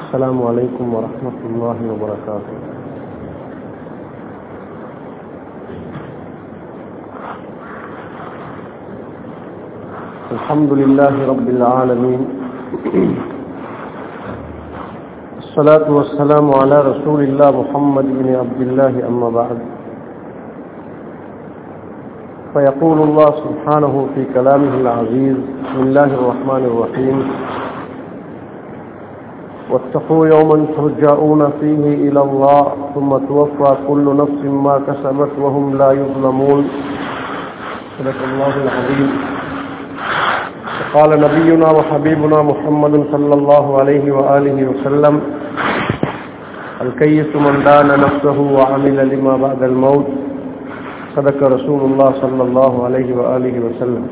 السلام عليكم ورحمة الله وبركاته الحمد لله رب العالمين الصلاة والسلام على رسول الله محمد بن عبد الله أما بعد فيقول الله سبحانه في كلامه العزيز بسم الله الرحمن الرحيم واتقوا يوما ترجعون فيه إلى الله ثم توفى كل نفس ما كسبت وهم لا يظلمون صدق الله العظيم قال نبينا وحبيبنا محمد صلى الله عليه وآله وسلم الكيس من دان نفسه وعمل لما بعد الموت صدق رسول الله صلى الله عليه وآله وسلم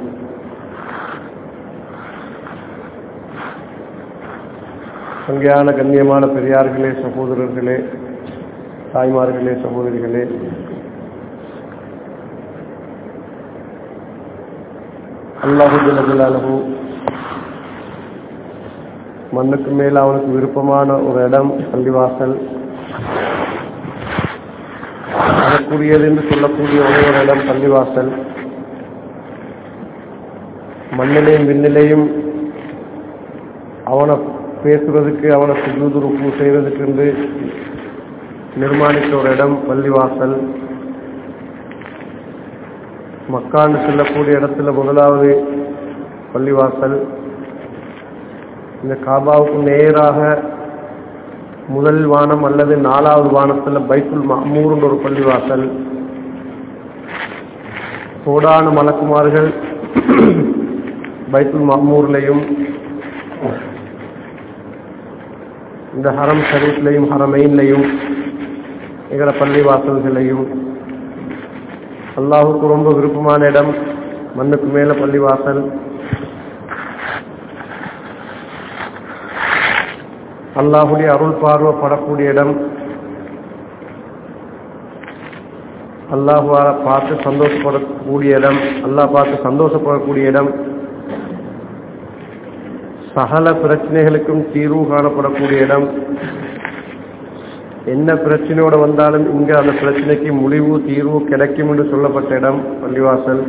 சங்கையான கண்ணியமான பெரியார்களே சகோதரர்களே தாய்மார்களே சகோதரிகளே அல்லாஹு ஜலஜலாலு மண்ணுக்கு மேல அவனுக்கு விருப்பமான ஒரு இடம் பள்ளிவாசல் அதற்குரியது என்று சொல்லக்கூடிய ஒரே ஒரு இடம் பள்ளிவாசல் மண்ணிலையும் விண்ணிலையும் அவனை பேசுறதுக்கு அவனை சுஜூதுருப்பு செய்வதற்கு என்று நிர்மாணித்த ஒரு இடம் பள்ளிவாசல் மக்காண்டு செல்லக்கூடிய இடத்துல முதலாவது பள்ளிவாசல் இந்த காபாவுக்கு நேராக முதல் வானம் அல்லது நாலாவது வானத்தில் பைத்துல் மஹமூர்ன்ற ஒரு பள்ளிவாசல் கோடான மலக்குமார்கள் பைத்துல் மஹமூர்லையும் இந்த ஹரம் ஷரீஃப்லையும் ஹரமெயின்லையும் எங்களை பள்ளிவாசல்களையும் அல்லாஹுக்கு ரொம்ப விருப்பமான இடம் மண்ணுக்கு மேல பள்ளிவாசல் அல்லாஹுடைய அருள் பார்வைப்படக்கூடிய இடம் அல்லாஹுவால பார்த்து சந்தோஷப்படக்கூடிய இடம் அல்லாஹ் பார்த்து சந்தோஷப்படக்கூடிய இடம் சகல பிரச்சனைகளுக்கும் தீர்வு காணப்படக்கூடிய இடம் என்ன பிரச்சனையோட வந்தாலும் இங்க அந்த பிரச்சனைக்கு முடிவு தீர்வு கிடைக்கும் என்று சொல்லப்பட்ட இடம் பள்ளிவாசல்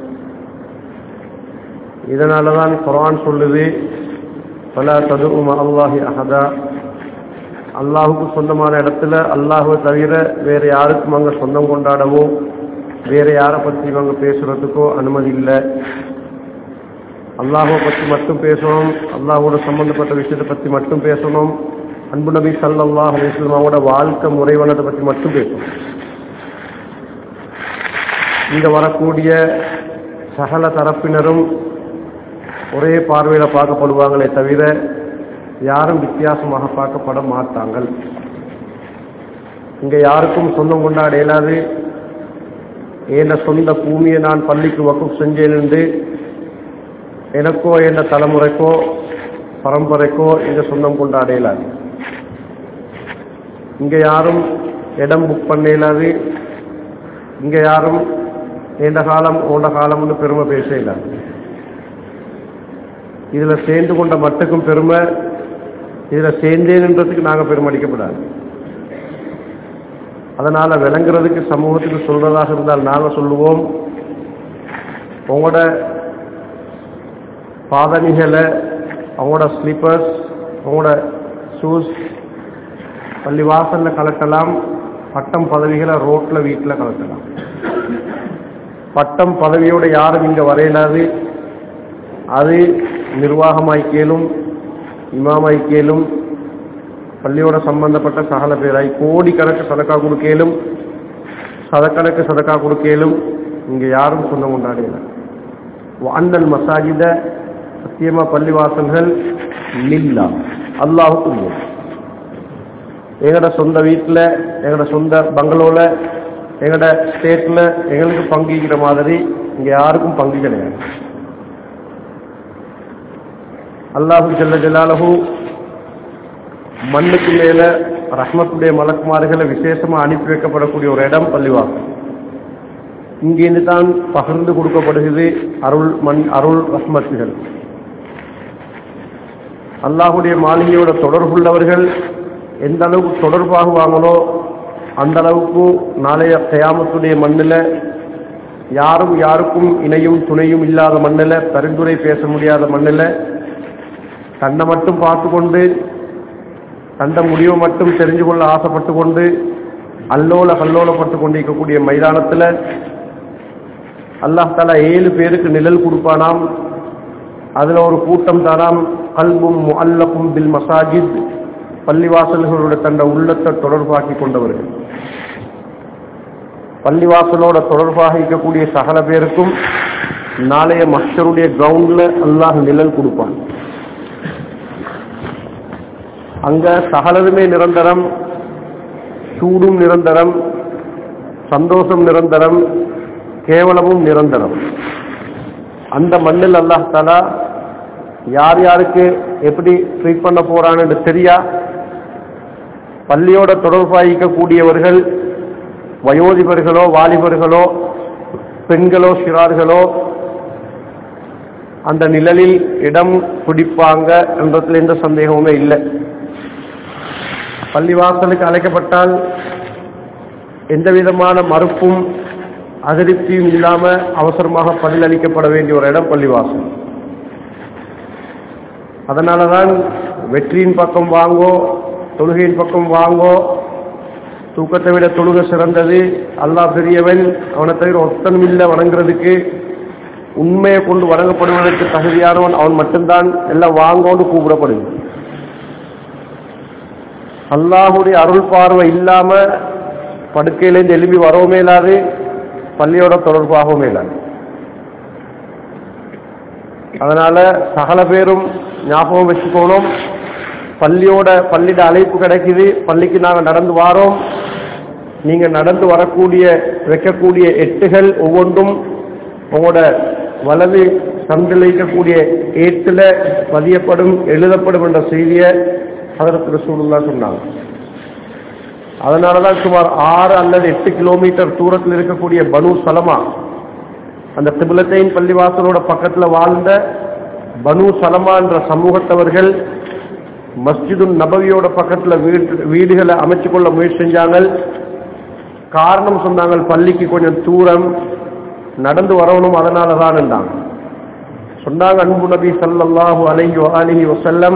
இதனாலதான் குரான் சொல்லுது பல ததுவும் அல்லாஹி அஹதா அல்லாஹுக்கு சொந்தமான இடத்துல அல்லாஹுவை தவிர வேற யாருக்கும் அங்க சொந்தம் கொண்டாடவோ வேற யாரை பற்றி அங்க பேசுறதுக்கோ அனுமதி இல்லை அல்லாஹுவை பற்றி மட்டும் பேசணும் அல்லாஹோட சம்பந்தப்பட்ட விஷயத்தை பற்றி மட்டும் பேசணும் அன்பு நபி சல்லாஹ் அலிஸ்லாமோட வாழ்க்கை முறைவனத்தை பற்றி மட்டும் பேசணும் இங்க வரக்கூடிய சகல தரப்பினரும் ஒரே பார்வையில் பார்க்கப்படுவாங்களே தவிர யாரும் வித்தியாசமாக பார்க்கப்பட மாட்டாங்கள் இங்க யாருக்கும் சொந்தம் கொண்டாட இயலாது ஏன சொந்த பூமியை நான் பள்ளிக்கு வகுப்பு செஞ்சேன் என்று எனக்கோ என்ற தலைமுறைக்கோ பரம்பரைக்கோ இங்க சொந்தம் கொண்டாட இயலாது இங்க யாரும் இடம் புக் பண்ண இயலாது இங்க யாரும் நீண்ட காலம் ஓண்ட காலம்னு பெருமை பேச இயலாது இதுல சேர்ந்து கொண்ட மட்டுக்கும் பெருமை இதுல சேர்ந்தேன்ன்றதுக்கு நாங்க பெருமை அடிக்கப்படாது அதனால விளங்குறதுக்கு சமூகத்துக்கு சொல்றதாக இருந்தால் நாங்க சொல்லுவோம் உங்களோட பாதணிகளை அவங்களோட ஸ்லீப்பர்ஸ் அவங்களோட ஷூஸ் பள்ளி வாசலில் கலட்டலாம் பட்டம் பதவிகளை ரோட்டில் வீட்டில் கலட்டலாம் பட்டம் பதவியோட யாரும் இங்கே வரையிடாது அது நிர்வாகமாய் கேளும் இமாமாய் கேளும் பள்ளியோட சம்பந்தப்பட்ட சகல பேராய் கோடிக்கணக்கு சதக்கா கொடுக்கலும் சதக்கணக்கு சதக்கா கொடுக்கலும் இங்கே யாரும் சொந்தம் கொண்டாடல அண்ணல் மசாஜித சத்தியமா பள்ளிவாசல்கள் லில்லா அல்லாஹுக்கு எங்கட சொந்த வீட்டில் எங்கட சொந்த பங்களோல எங்கட ஸ்டேட்ல எங்களுக்கு பங்குகிற மாதிரி இங்க யாருக்கும் பங்கு கிடையாது அல்லாஹு ஜல்ல ஜலாலஹு மண்ணுக்கு மேல ரஹ்மத்துடைய மலக்குமார்களை விசேஷமா அனுப்பி வைக்கப்படக்கூடிய ஒரு இடம் பள்ளிவாசல் இங்கிருந்து தான் பகிர்ந்து கொடுக்கப்படுகிறது அருள் மண் அருள் ரஹ்மத்துகள் அல்லாஹுடைய மாளிகையோட தொடர்புள்ளவர்கள் எந்த அளவுக்கு தொடர்பாகுவாங்களோ அந்த அளவுக்கு நாளைய கயாமத்துடைய மண்ணில் யாரும் யாருக்கும் இணையும் துணையும் இல்லாத மண்ணில் பரிந்துரை பேச முடியாத மண்ணில் தன்னை மட்டும் பார்த்து கொண்டு தந்த முடிவை மட்டும் தெரிஞ்சு கொள்ள ஆசைப்பட்டு கொண்டு அல்லோல கல்லோலப்பட்டு கொண்டிருக்கக்கூடிய மைதானத்தில் அல்லாஹ் தாலா ஏழு பேருக்கு நிழல் கொடுப்பானாம் அதில் ஒரு கூட்டம் தானாம் கல்பும் அல்லக்கும் பில் மசாஜித் பள்ளிவாசல்களோட தன்னை உள்ளத்தை தொடர்பாக்கி கொண்டவர்கள் பள்ளிவாசலோட தொடர்பாக இருக்கக்கூடிய சகல பேருக்கும் நாளைய மஸ்டருடைய கிரவுண்ட்ல அல்லாஹ் நிழல் கொடுப்பான் அங்க சகலதுமே நிரந்தரம் சூடும் நிரந்தரம் சந்தோஷம் நிரந்தரம் கேவலமும் நிரந்தரம் அந்த மண்ணில் அல்லாஹ் தாலா யார் யாருக்கு எப்படி ட்ரீட் பண்ண போறான்னு தெரியா பள்ளியோட தொடர்பாயிக்கக்கூடியவர்கள் வயோதிபர்களோ வாலிபர்களோ பெண்களோ சிறார்களோ அந்த நிழலில் இடம் பிடிப்பாங்க என்றதுல எந்த சந்தேகமுமே இல்லை பள்ளிவாசலுக்கு அழைக்கப்பட்டால் எந்த விதமான மறுப்பும் அதிருப்தியும் இல்லாம அவசரமாக பதிலளிக்கப்பட வேண்டிய ஒரு இடம் பள்ளிவாசல் அதனாலதான் வெற்றியின் பக்கம் வாங்கோ தொழுகையின் பக்கம் வாங்கோ தூக்கத்தை விட தொழுக சிறந்தது அல்லாஹ் பெரியவன் அவனை தவிர ஒத்தனும் இல்லை வணங்குறதுக்கு உண்மையை கொண்டு வணங்கப்படுவதற்கு தகுதியானவன் அவன் மட்டும்தான் எல்லாம் வாங்கோன்னு கூப்பிடப்படுது அல்லாஹுடைய அருள் பார்வை இல்லாம படுக்கையிலேருந்து எழுப்பி வரவும் இல்லாது பள்ளியோட தொடர்பாகவும் இல்லாது அதனால சகல பேரும் ஞாபகம் வச்சுக்கணும் பள்ளியோட பள்ளியோட அழைப்பு கிடைக்குது பள்ளிக்கு நாங்கள் நடந்து வாரோம் நீங்க நடந்து வரக்கூடிய வைக்கக்கூடிய எட்டுகள் ஒவ்வொன்றும் உங்களோட வலது சந்தில் இருக்கக்கூடிய ஏட்டில் பதியப்படும் எழுதப்படும் என்ற செய்தியை அதற்கு ரசூலுல்லா சொன்னாங்க அதனால தான் சுமார் ஆறு அல்லது எட்டு கிலோமீட்டர் தூரத்தில் இருக்கக்கூடிய பனு சலமா அந்த திபுலத்தைன் பள்ளிவாசலோட பக்கத்தில் வாழ்ந்த பனு சலமா என்ற சமூகத்தவர்கள் மஸ்ஜிது நபவியோட பக்கத்தில் வீடு வீடுகளை அமைச்சு கொள்ள முயற்சி செஞ்சாங்க காரணம் சொன்னாங்க பள்ளிக்கு கொஞ்சம் தூரம் நடந்து வரணும் அதனால தான் சொன்னாங்க அன்பு நபி சல்லல்லாஹு அலைஹி அலிஹி வசல்லம்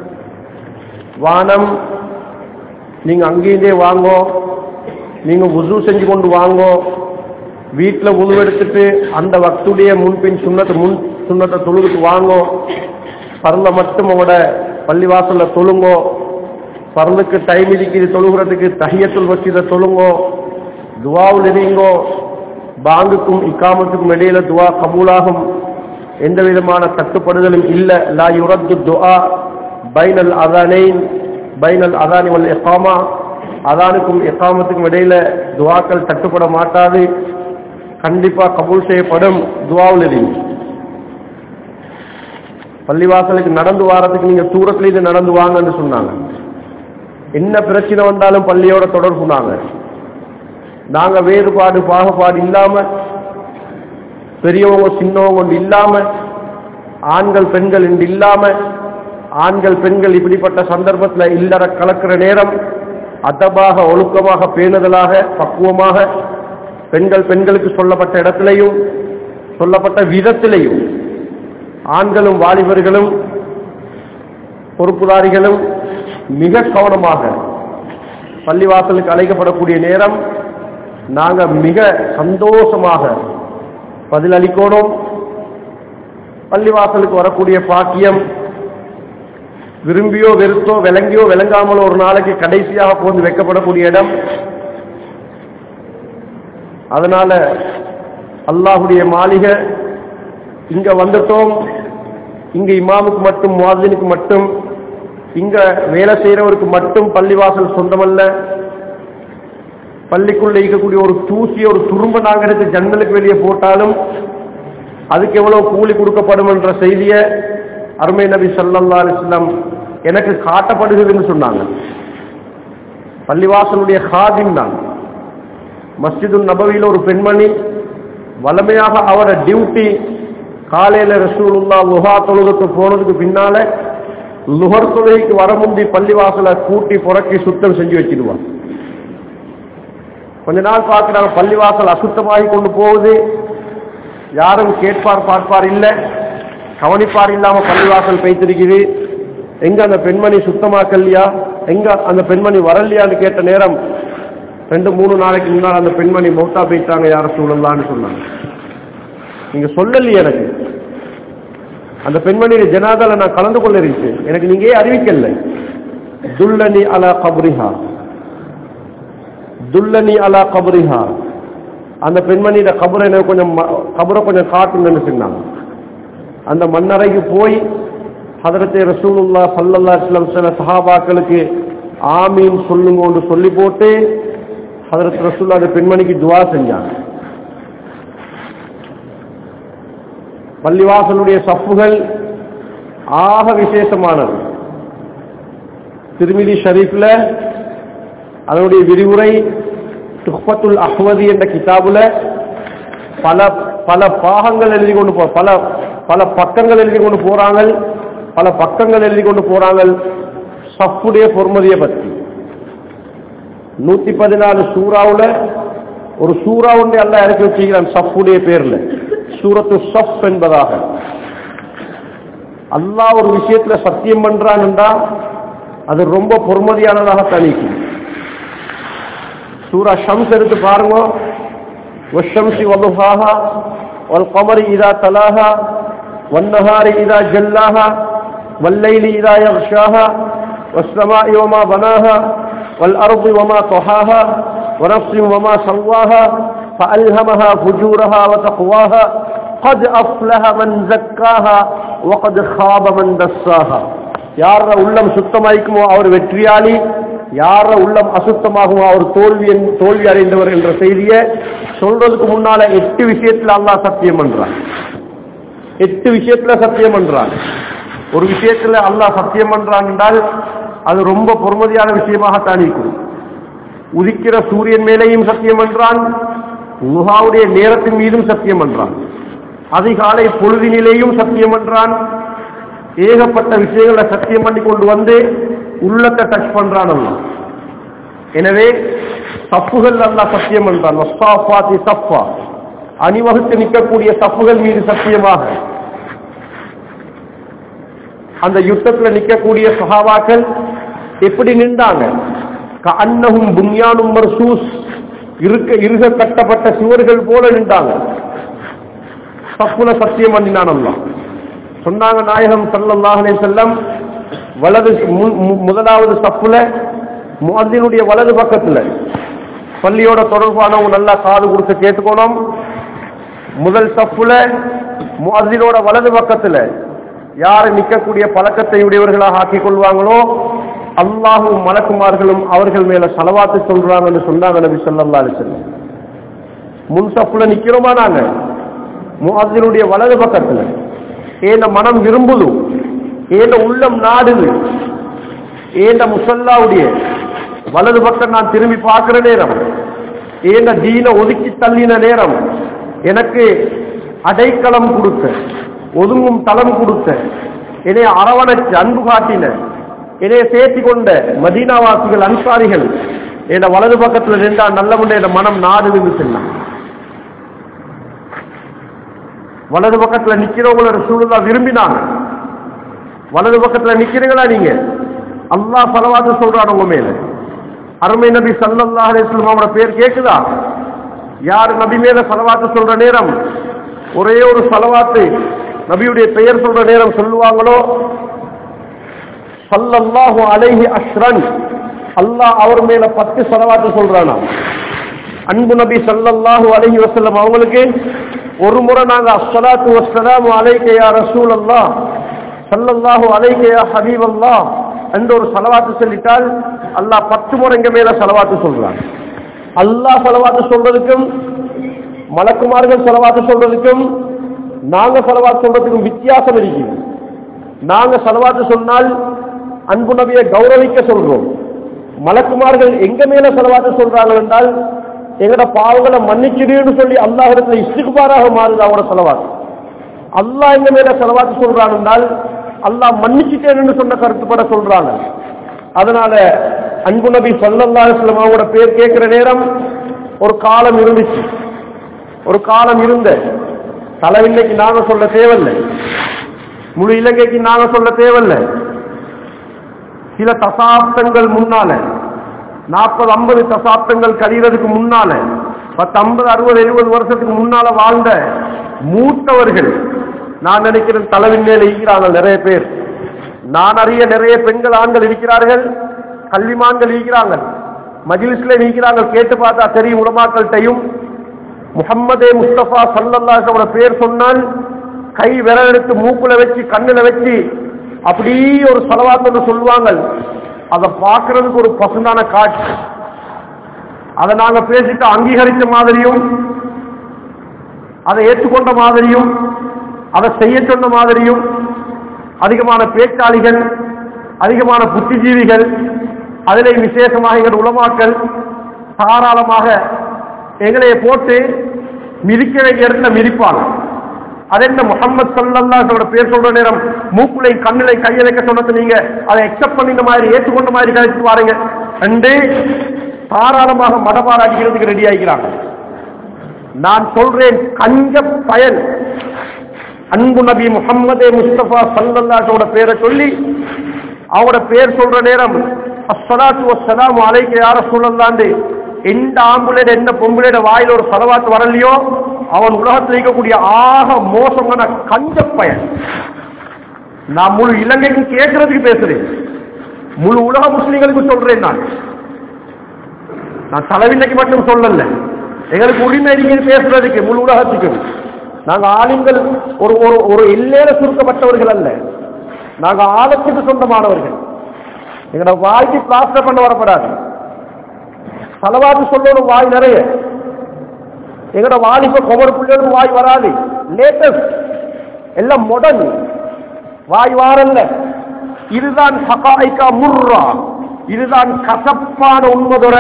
வானம் நீங்க அங்கேயே வாங்கோ நீங்க உசு செஞ்சு கொண்டு வாங்கோ வீட்டில் உது எடுத்துட்டு அந்த வக்துடைய முன்பின் சுண்ணத்தை முன் சுண்ணத்தை தொழுதுட்டு வாங்கோ பரல மட்டும் உங்களோட பள்ளிவாசல்ல தொழுங்கோ பரலுக்கு டைம் இருக்குது தொழுகிறதுக்கு தஹியத்துல் வச்சு தொழுங்கோ துவாவில் இருங்கோ பாங்குக்கும் இக்காமத்துக்கும் இடையில துவா கபூலாகும் எந்த விதமான தட்டுப்படுதலும் இல்லை லா யுரத்து துஆ பைனல் அதானைன் பைனல் அதானி வல் இக்காமா அதானுக்கும் இக்காமத்துக்கும் இடையில துவாக்கள் தட்டுப்பட மாட்டாது கண்டிப்பா கபூல் செய்யப்படும் துவாவில் இருங்க பள்ளிவாசலுக்கு நடந்து வாரத்துக்கு நீங்க தூரத்துல இது நடந்து வாங்கன்னு சொன்னாங்க என்ன பிரச்சனை வந்தாலும் பள்ளியோட தொடர்புனாங்க நாங்க வேறுபாடு பாகுபாடு இல்லாம பெரியவங்க சின்னவங்க ஒன்று இல்லாம ஆண்கள் பெண்கள் என்று இல்லாம ஆண்கள் பெண்கள் இப்படிப்பட்ட சந்தர்ப்பத்தில் இல்லற கலக்கிற நேரம் அதபாக ஒழுக்கமாக பேணுதலாக பக்குவமாக பெண்கள் பெண்களுக்கு சொல்லப்பட்ட இடத்திலையும் சொல்லப்பட்ட விதத்திலையும் ஆண்களும் வாலிபர்களும் பொறுப்புதாரிகளும் மிக கவனமாக பள்ளிவாசலுக்கு அழைக்கப்படக்கூடிய நேரம் நாங்க மிக சந்தோஷமாக பதிலளிக்கணும் பள்ளிவாசலுக்கு வரக்கூடிய பாக்கியம் விரும்பியோ வெறுத்தோ விளங்கியோ விளங்காமலோ ஒரு நாளைக்கு கடைசியாக போந்து வைக்கப்படக்கூடிய இடம் அதனால அல்லாஹுடைய மாளிகை இங்க வந்துட்டோம் இங்க இமாமுக்கு மட்டும் முவாதினுக்கு மட்டும் இங்க வேலை செய்யறவருக்கு மட்டும் பள்ளிவாசல் சொந்தமல்ல பள்ளிக்குள்ள இருக்கக்கூடிய ஒரு தூசிய ஒரு துரும்ப நாங்க எடுத்து ஜன்னலுக்கு வெளியே போட்டாலும் அதுக்கு எவ்வளவு கூலி கொடுக்கப்படும் என்ற செய்தியை அருமை நபி சல்லல்லா அலிஸ்லாம் எனக்கு காட்டப்படுகிறதுன்னு சொன்னாங்க பள்ளிவாசலுடைய ஹாதிம் தான் மஸ்ஜிது நபவியில் ஒரு பெண்மணி வளமையாக அவரோட டியூட்டி காலையில ரசூலுல்லா லுஹா தொழுகத்து போனதுக்கு பின்னால லுகர் தொழுகைக்கு வர முந்தி பள்ளிவாசலை கூட்டி புறக்கி சுத்தம் செஞ்சு வச்சிடுவான் கொஞ்ச நாள் பார்க்கிறாங்க பள்ளிவாசல் அசுத்தமாகி கொண்டு போகுது யாரும் கேட்பார் பார்ப்பார் இல்லை கவனிப்பார் இல்லாம பள்ளிவாசல் பெய்திருக்குது எங்க அந்த பெண்மணி சுத்தமாக்கலையா எங்க அந்த பெண்மணி வரலையான்னு கேட்ட நேரம் ரெண்டு மூணு நாளைக்கு முன்னால் அந்த பெண்மணி மௌத்தா போயிட்டாங்க யார சூழலான்னு சொன்னாங்க நீங்க சொல்லலையே எனக்கு அந்த பெண்மணியுடைய ஜனாதால நான் கலந்து கொள்ள இருக்கு எனக்கு நீங்க ஏன் அறிவிக்கல துல்லனி அலா கபரிஹா துல்லனி அலா கபரிஹா அந்த பெண்மணியோட கபரை எனக்கு கொஞ்சம் ம- கபரை கொஞ்சம் காட்டுங்கன்னு சொன்னாங்க அந்த மண்ணறைக்கு போய் ஹதரத்தை ரசூலுல்லா சல்லல்லா அஸ்லம் சில சஹாபாக்களுக்கு ஆமீன் சொல்லுங்கன்னு சொல்லி போட்டு ஹதரத் ரசூல்லா அந்த பெண்மணிக்கு துவா செஞ்சாங்க பள்ளிவாசலுடைய சப்புகள் ஆக விசேஷமானது திருமிதி ஷரீஃப்ல அதனுடைய விரிவுரை துஹ்பத்துல் அஹ்மதி என்ற கிதாபுல பல பல பாகங்கள் எழுதி கொண்டு போ பல பல பக்கங்கள் எழுதி கொண்டு போறாங்க பல பக்கங்கள் எழுதி கொண்டு போறாங்க சஃப்புடைய பொறுமதியை பற்றி நூத்தி பதினாலு சூறாவுல ஒரு சூறா ஒன்றை அல்ல இறக்கி வச்சுக்கிறான் சஃப்புடைய பேர்ல சூரத்து சஃப் என்பதாக அல்லாஹ் ஒரு விஷயத்துல சத்தியம் பண்றான் என்றா அது ரொம்ப பொறுமதியானதாக தணிக்கும் சூரா ஷம்ஸ் எடுத்து பாருங்க والشمس وضحاها والقمر إذا تلاها والنهار إذا جلاها والليل إذا يغشاها والسماء وما بناها والأرض وما طحاها ونفس وما سواها فألهمها فجورها وتقواها قد أفلح من زكاها وقد خاب من دساها யார உள்ளம் சுத்தமாய்க்குமோ அவர் வெற்றியாளி யார உள்ளம் அசுத்தமாகுமோ அவர் தோல்வி என்- தோல்வி அடைந்தவர் என்ற செய்தியை சொல்றதுக்கு முன்னால எட்டு விஷயத்துல அல்லாஹ் சத்தியம் பண்றான் எட்டு விஷயத்துல சத்தியம் பண்றான் ஒரு விஷயத்துல அல்லாஹ் சத்தியம் பண்றான் என்றால் அது ரொம்ப பொறுமதியான விஷயமாக தானிக்கும் உதிக்கிற சூரியன் மேலேயும் சத்தியம் பண்றான் நுகாவுடைய நேரத்தின் மீதும் சத்தியம் பண்றான் அதிகாலை பொழுதினிலேயும் சத்தியம் பண்றான் ஏகப்பட்ட விஷயங்களை சத்தியம் பண்ணி கொண்டு வந்து உள்ளத்தை டச் பண்றான் அல்லாஹ் எனவே சப்புகள் அல்லாஹ் சத்தியம் பண்றான் வஸ்ஸாஃபாத்தி சஃபா அணிவகுத்து நிற்கக்கூடிய சப்புகள் மீது சத்தியமாக அந்த யுத்தத்துல நிற்கக்கூடிய சஹாபாக்கள் எப்படி நின்றாங்க அன்னகும் புன்யானும் மர்சூஸ் இருக்க இருக கட்டப்பட்ட சுவர்கள் போல நின்றாங்க சப்புல சத்தியம் பண்ணினான் அல்லாஹ் சொன்னாங்க நாயகம் ஸல்லல்லாஹு அலைஹி வஸல்லம் வலது மு- மு- முதலாவது சப்புல முஅத்தினுடைய வலது பக்கத்துல பள்ளியோட தொடர்பானவங்க நல்லா காது கொடுத்து கேட்டுக்கணும் முதல் சப்புல முஅத்தினோட வலது பக்கத்துல யார் நிற்கக்கூடிய பழக்கத்தை உடையவர்களாக ஆக்கிக் கொள்வாங்களோ அல்லாஹும் மலக்குமார்களும் அவர்கள் மேல சலவாத்து சொல்றாங்கன்னு சொன்னாங்க நபி ஸல்லல்லாஹு அலைஹி வஸல்லம் முன் சப்புல நிக்கிறோமா நாங்க முஅத்தினுடைய வலது பக்கத்துல ஏன மனம் விரும்புது ஏன உள்ளம் நாடுது ஏன முசல்லாவுடைய வலது பக்கம் நான் திரும்பி பார்க்கிற நேரம் ஏன தீன ஒதுக்கி தள்ளின நேரம் எனக்கு அடைக்கலம் கொடுத்த ஒதுங்கும் தளம் கொடுத்த என்னை அரவணைச்சு அன்பு காட்டின என்னைய சேர்த்தி கொண்ட மதீனாவாசிகள் அன்சாரிகள் என் வலது பக்கத்துல நின்றா நல்ல முன்னே என் மனம் நாடுதுன்னு சொன்னான் வலது பக்கத்துல நிக்கிறவங்களோட சூழலா விரும்பினாங்க வலது பக்கத்துல நிக்கிறீங்களா நீங்க அல்லாஹ் பலவாத்து சொல்றான் உங்க மேல அருமை நபி சல்லல்லாஹு அலைஹி வஸல்லம் அவரோட பேர் கேக்குதா யார் நபி மேல சலவாத்து சொல்ற நேரம் ஒரே ஒரு சலவாத்து நபியுடைய பெயர் சொல்ற நேரம் சொல்லுவாங்களோ சல்லல்லாஹு அலைஹி அஷ்ரன் அல்லாஹ் அவர் மேல பத்து சலவாத்து சொல்றானா அன்பு நபி ஸல்லல்லாஹு அலைஹி வஸல்லம் அவங்களுக்கு ஒரு முறை நாங்க அஸ்ஸலாத்து வஸ்ஸலாமு அலைக்க யா ரசூல் அல்லாஹ் ஸல்லல்லாஹு அலைக்க யா ஹபீப் அல்லாஹ் என்ற ஒரு சலவாத்து சொல்லிட்டால் அல்லாஹ் பத்து முறை எங்க மேல சலவாத்து சொல்றான் அல்லாஹ் சலவாத்து சொல்றதுக்கும் மலக்குமார்கள் சலவாத்து சொல்றதுக்கும் நாங்க சலவாத்து சொல்றதுக்கும் வித்தியாசம் இருக்குது நாங்க சலவாத்து சொன்னால் அன்பு நபியை கௌரவிக்க சொல்றோம் மலக்குமார்கள் எங்க மேல செலவாத்து சொல்றாங்க என்றால் எங்கட பாவங்களை மன்னிச்சிடுன்னு சொல்லி அல்லாஹிடத்துல இஸ்திகுபாராக மாறுது அவரோட செலவாத்து அல்லாஹ் எங்க மேல செலவாத்து சொல்றான் என்றால் அல்லாஹ் மன்னிச்சிட்டேன்னு சொன்ன கருத்துப்பட சொல்றாங்க அதனால அன்பு நபி ஸல்லல்லாஹு அலைஹி வஸல்லம் அவங்களோட பேர் கேட்கிற நேரம் ஒரு காலம் இருந்துச்சு ஒரு காலம் இருந்த தலைவில்லைக்கு நாங்க சொல்ல தேவையில்லை முழு இலங்கைக்கு நாங்க சொல்ல தேவையில்லை சில தசாப்தங்கள் முன்னால நாற்பது ஐம்பது தசாப்தங்கள் கழிகிறதுக்கு முன்னால பத்து ஐம்பது அறுபது எழுபது வருஷத்துக்கு முன்னால வாழ்ந்த மூத்தவர்கள் நான் நினைக்கிறேன் தலைவின் மேல இருக்கிறாங்க நிறைய பேர் நான் அறிய நிறைய பெண்கள் ஆண்கள் இருக்கிறார்கள் கல்விமான்கள் இருக்கிறாங்க மஜிலிஸ்ல இருக்கிறாங்க கேட்டு பார்த்தா தெரியும் உலமாக்கள்கிட்டையும் முகம்மதே முஸ்தபா சல்லல்லாஹோட பேர் சொன்னால் கை விரல் எடுத்து மூக்குல வச்சு கண்ணுல வச்சு அப்படி ஒரு செலவாத்து சொல்லுவாங்க அதை பார்க்கறதுக்கு ஒரு பசுந்தான காட்சி அதை நாங்க பேசிட்டு அங்கீகரித்த மாதிரியும் அதை ஏற்றுக்கொண்ட மாதிரியும் அதை செய்ய சொன்ன மாதிரியும் அதிகமான பேச்சாளிகள் அதிகமான புத்திஜீவிகள் அதிலே விசேஷமாக எங்கள் உலமாக்கள் தாராளமாக எங்களைய போட்டு மிதிக்க வேண்டிய இடத்துல மிதிப்பாங்க அது என்ன முகமது சல்லல்லாஹோட பேர் சொல்ற நேரம் மூக்குலை கண்ணிலை கையை வைக்க சொன்னது நீங்க அதை அக்செப்ட் பண்ணின மாதிரி ஏற்றுக்கொண்ட மாதிரி கழிச்சு பாருங்க ரெண்டு தாராளமாக மடபாராக்கிறதுக்கு ரெடி ஆகிக்கிறாங்க நான் சொல்றேன் கஞ்ச பயன் அன்பு நபி முகம்மதே முஸ்தபா சல்லல்லாஹோட பேரை சொல்லி அவரோட பேர் சொல்ற நேரம் அஸ்ஸலாத்து வஸ்ஸலாமு அலைக்க யார சொல்லலாண்டு எந்த ஆம்புலேட எந்த பொம்புலேட வாயில ஒரு செலவாத்து வரலையோ அவன் உலகத்தில் இருக்கக்கூடிய ஆக மோசமான கஞ்ச பயன் நான் முழு இலங்கைக்கு கேட்கறதுக்கு பேசுறேன் முழு உலக முஸ்லிம்களுக்கு சொல்றேன் நான் நான் தலைவினைக்கு மட்டும் சொல்லல எங்களுக்கு உரிமை இருக்குது பேசுறதுக்கு முழு உலகத்துக்கு நாங்க ஆளுங்கள் ஒரு ஒரு ஒரு எல்லையில சுருக்கப்பட்டவர்கள் அல்ல நாங்க ஆழத்துக்கு சொந்தமானவர்கள் எங்களோட வாய்க்கு பிளாஸ்டர் பண்ண வரப்படாது செலவாத்து சொல்லணும் வாய் நிறைய எங்கட வாலிப கொமர் பிள்ளைகளுக்கு வாய் வராது லேட்டஸ்ட் எல்லாம் மொடர்ன் வாய் வாரல்ல இதுதான் சகாய்க்கா முர்ரா இதுதான் கசப்பான உண்மதுர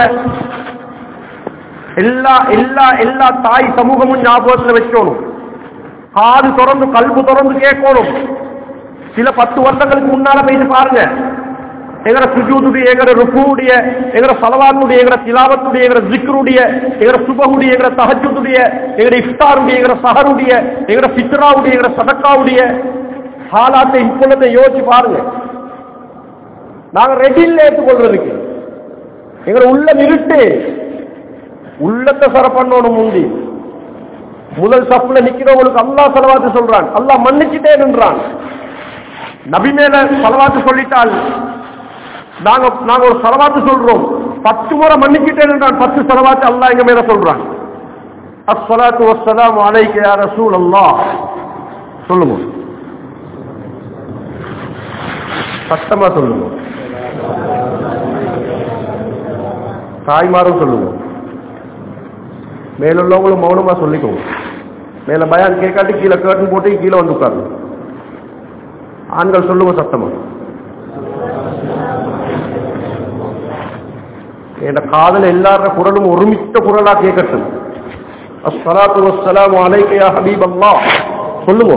எல்லா எல்லா எல்லா தாய் சமூகமும் ஞாபகத்துல வச்சோணும் காது திறந்து கல்பு திறந்து கேட்கணும் சில பத்து வருடங்களுக்கு முன்னால போயிட்டு பாருங்க எங்கட சுஜூதுடைய எங்கட ருக்குடைய எங்கட சலவானுடைய எங்கட திலாவத்துடைய எங்கட ஜிக்ருடைய எங்கட சுபகுடைய எங்கட தஹஜுடைய எங்கட இஃப்தாருடைய எங்கட சஹருடைய எங்கட சித்ராவுடைய எங்கட சதக்காவுடைய ஹாலாத்தை இப்பொழுதை யோசிச்சு பாருங்க நாங்க ரெடியில் ஏற்றுக்கொள்றதுக்கு எங்கட உள்ள இருட்டு உள்ளத்தை சர பண்ணணும் முந்தி முதல் சப்புல நிக்கிறவங்களுக்கு அல்லாஹ் செலவாத்து சொல்றான் அல்லாஹ் மன்னிச்சுட்டே நின்றான் நபி மேல செலவாத்து சொல்லிட்டால் நாங்க நாங்க ஒரு செலவாத்து சொல்றோம் பத்து முறை மன்னிச்சுட்டே நின்றான் பத்து செலவாத்து அல்லாஹ் எங்க மேல சொல்றான் அஸ்ஸலாத்து வஸ்ஸலாமு அலைக்க யா ரசூல் அல்லாஹ் சொல்லுங்க சத்தமா சொல்லுங்க தாய்மாரும் சொல்லுங்க மேலுள்ளவங்களும் மௌனமா சொல்லிக்கோங்க மேல பயான் கேட்காட்டி கீழே கேட்டன் போட்டு கீழே வந்து உட்காருங்க ஆண்கள் சொல்லுங்க சத்தமா என் காதல எல்லார குரலும் ஒருமித்த குரலா கேட்கட்டும் அஸ்ஸலாத்து வஸ்ஸலாமு அலைக்க யா ஹபீப் அல்லாஹ் சொல்லுங்க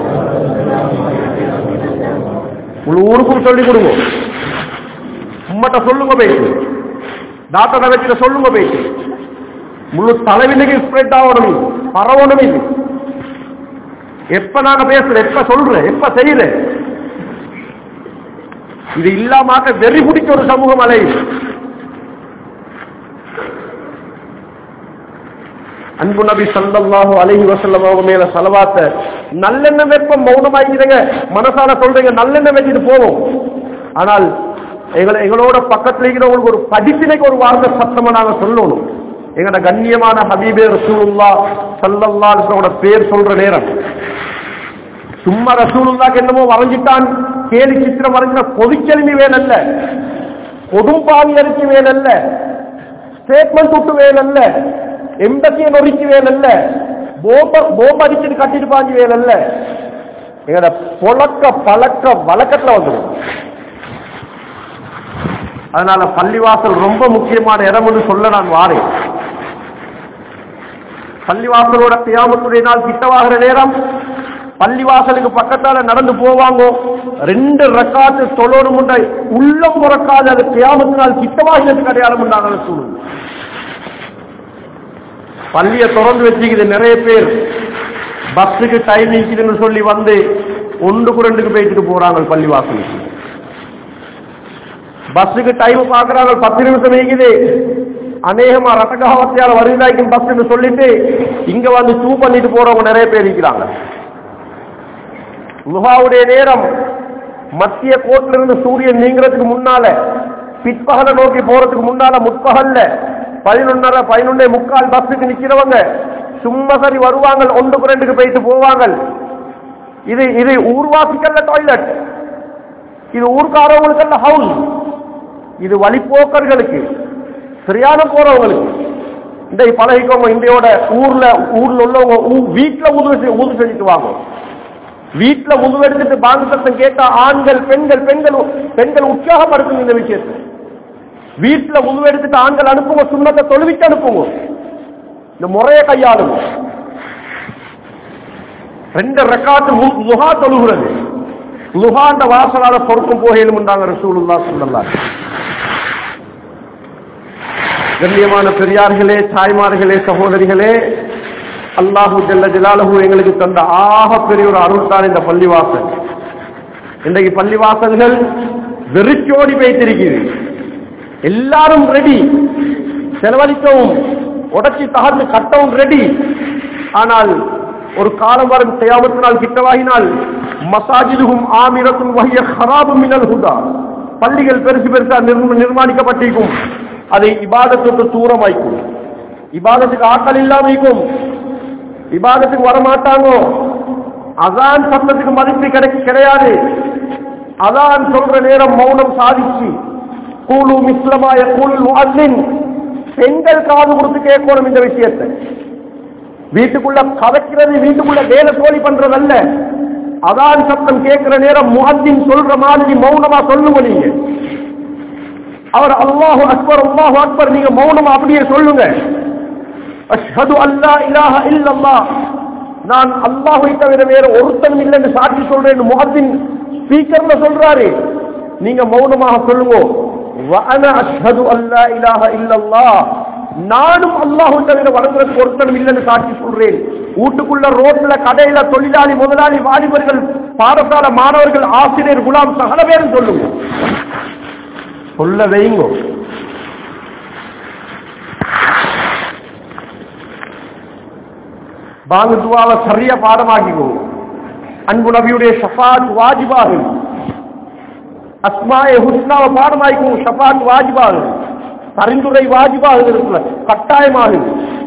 முழு ஊருக்கும் சொல்லி கொடுங்க உம்மட்ட சொல்லுங்க போயிட்டு டாக்டர் வச்சுல சொல்லுங்க போயிட்டு முழு தலைவினைக்கு ஸ்ப்ரெட் ஆகணும் பரவணும் இது எப்ப நாங்க பேசுறேன் எப்ப சொல்றேன் எப்ப செய்யறேன் இது இல்லாம வெறி பிடிச்ச ஒரு சமூகம் அலை அன்பு நபி சல்லல்லாஹு அலைஹி வஸல்லம் அவங்க மேல சலவாத்த நல்லெண்ணம் வெப்பம் மௌனமாக்கிறீங்க மனசால சொல்றீங்க நல்லெண்ணம் வச்சுட்டு போவோம் ஆனால் எங்களை எங்களோட பக்கத்துல இருக்கிறவங்களுக்கு ஒரு படிப்பினைக்கு ஒரு வார்த்தை சத்தமா நாங்க சொல்லணும் எங்கட கண்ணியமான ஹபீபே ரசூலுல்லா சல்லல்லா அவங்களோட பேர் சொல்ற நேரம் சும்மா ரசூலுல்லாக்கு என்னமோ வரைஞ்சிட்டான் கேலி சித்திரம் வரைஞ்சின கொதிச்செலுமி வேலல்ல கொடும்பாவி அரிசி வேலல்ல ஸ்டேட்மெண்ட் விட்டு வேலல்ல எம்பசியை நொறுக்கி வேலல்ல போம்ப போம்பு அடிச்சுட்டு கட்டிட்டு பாஞ்சு வேலல்ல எங்கட புழக்க பழக்க வழக்கத்துல வந்துடும் அதனால பள்ளிவாசல் ரொம்ப முக்கியமான இடம் என்று சொல்ல நான் வாரேன் பள்ளிவாசலோட தியாமத்துடைய நாள் கிட்டவாகிற நேரம் பள்ளிவாசலுக்கு பக்கத்தால நடந்து போவாங்க ரெண்டு ரக்காத்து தொழணும் உள்ளம் புறக்காது அது கியாமத்தினால் கிட்டவாகினத்துக்கு அடையாளம் உண்டான சூழ்நிலை பள்ளியை திறந்து வச்சுக்குது நிறைய பேர் பஸ்ஸுக்கு டைம் இருக்குதுன்னு சொல்லி வந்து ஒன்றுக்கு ரெண்டுக்கு போயிட்டு போறாங்க பள்ளிவாசலுக்கு பஸ்ஸுக்கு டைம் பாக்குறாங்க பத்து நிமிஷம் இருக்குது அநேகமா ரத்தகாவத்தியால வருதாய்க்கும் பஸ்ன்னு சொல்லிட்டு இங்க வந்து சூ பண்ணிட்டு போறவங்க நிறைய பேர் இருக்கிறாங்க லுஹாவுடைய நேரம் மத்திய கோட்டில இருந்து சூரியன் நீங்கிறதுக்கு முன்னால பிற்பகலை நோக்கி போறதுக்கு முன்னால முற்பகல்ல பதினொன்னரை பதினொன்னே முக்கால் பஸ்ஸுக்கு நிக்கிறவங்க சும்மா சரி வருவாங்க ஒன்றுக்கு ரெண்டுக்கு போயிட்டு போவாங்க இது இது ஊர்வாசிக்கல்ல டாய்லெட் இது ஊர்க்காரவங்களுக்கல்ல ஹவுஸ் இது வழிப்போக்கர்களுக்கு சரியான போறவங்களுக்கு இந்த பழகிக்கோங்க இந்தியோட ஊர்ல ஊர்ல உள்ளவங்க ஊ- வீட்டுல உதவி செய்- உதவி செஞ்சுட்டு வாங்க வீட்டுல உதவி எடுத்துட்டு பாங்கு சத்தம் கேட்டா ஆண்கள் பெண்கள் பெண்கள் பெண்கள் உற்சாகப்படுத்துங்க இந்த விஷயத்தை வீட்டுல உதவி எடுத்துட்டு ஆண்கள் அனுப்புங்க சுண்ணத்தை தொழுவிட்டு அனுப்புங்க இந்த முறையை கையாளுங்க ரெண்டு ரெக்காத்து லுஹா தொழுகிறது லுஹாண்ட வாசலால பொறுக்கும் போகையிலும் உண்டாங்க ரசூலுல்லா சொல்லலாம் கண்ணியமான பெரியார்களே தாய்மார்களே சகோதரிகளே அல்லாஹு ஜல்ல ஜலாலஹு எங்களுக்கு தந்த ஆக பெரிய ஒரு அருள் தான் இந்த பள்ளிவாசல் இன்றைக்கு பள்ளிவாசல்கள் வெறிச்சோடி வைத்திருக்கிறது எல்லாரும் ரெடி செலவழிக்கவும் உடச்சி தகர்ந்து கட்டவும் ரெடி ஆனால் ஒரு காலம் வரும் செய்யாமத்தினால் கிட்டவாகினால் மசாஜிதுகும் ஆமிரத்தும் வகிய ஹராபும் மினல் ஹுதா பள்ளிகள் பெருசு பெருசா நிர்ம- நிர்மாணிக்கப்பட்டிருக்கும் அதை இபாதத்துக்கு தூரமாய்க்கும் இபாதத்துக்கு ஆட்கள் இல்லாம இருக்கும் இபாதத்துக்கு வரமாட்டாங்க அதான் சத்தத்துக்கு மதிப்பு கிடைக்க கிடையாது அதான் சொல்ற நேரம் மௌனம் சாதிச்சு கூலு மிஸ்லமாய கூலு முஅல்லின் பெண்கள் காது கொடுத்து கேட்கணும் இந்த விஷயத்தை வீட்டுக்குள்ள கதைக்கிறது வீட்டுக்குள்ள வேலை சோழி பண்றதல்ல அதான் சத்தம் கேட்கிற நேரம் முஹத்தின் சொல்ற மாதிரி மௌனமா சொல்லுங்க நீங்க அவர் அல்லாஹு அக்பர் அல்லாஹு அக்பர் நீங்க மௌனமா அப்படியே சொல்லுங்க அஷ்ஹது அல்லா இலாஹ இல்லல்லாஹ் நான் அல்லாஹ்வை தவிர வேற ஒருத்தனும் இல்லைன்னு சாட்சி சொல்றேன் முகத்தின் ஸ்பீக்கர்ல சொல்றாரு நீங்க மௌனமாக சொல்லுங்க வஅன அஷ்ஹது அல்லா இலாஹ இல்லல்லாஹ் நானும் அல்லாஹ் தவிர வணங்குறதுக்கு ஒருத்தனும் இல்லைன்னு சாட்சி சொல்றேன் வீட்டுக்குள்ள ரோட்ல கடையில தொழிலாளி முதலாளி வாலிபர்கள் பாடசாலை மாணவர்கள் ஆசிரியர் குலாம் சகல பேரும் சொல்லுங்க சொல்ல வைங்கோ பாங்கு துவாவை சரியா பாடமாக்கிக்கோ அன்பு நபியுடைய ஷஃபாத் வாஜிபாகும் அஸ்மாய ஹுஸ்னாவை பாடமாக்கும் ஷஃபாத் வாஜிபாகும் பரிந்துரை வாஜிபாகுது இருக்குல்ல கட்டாயமாகுது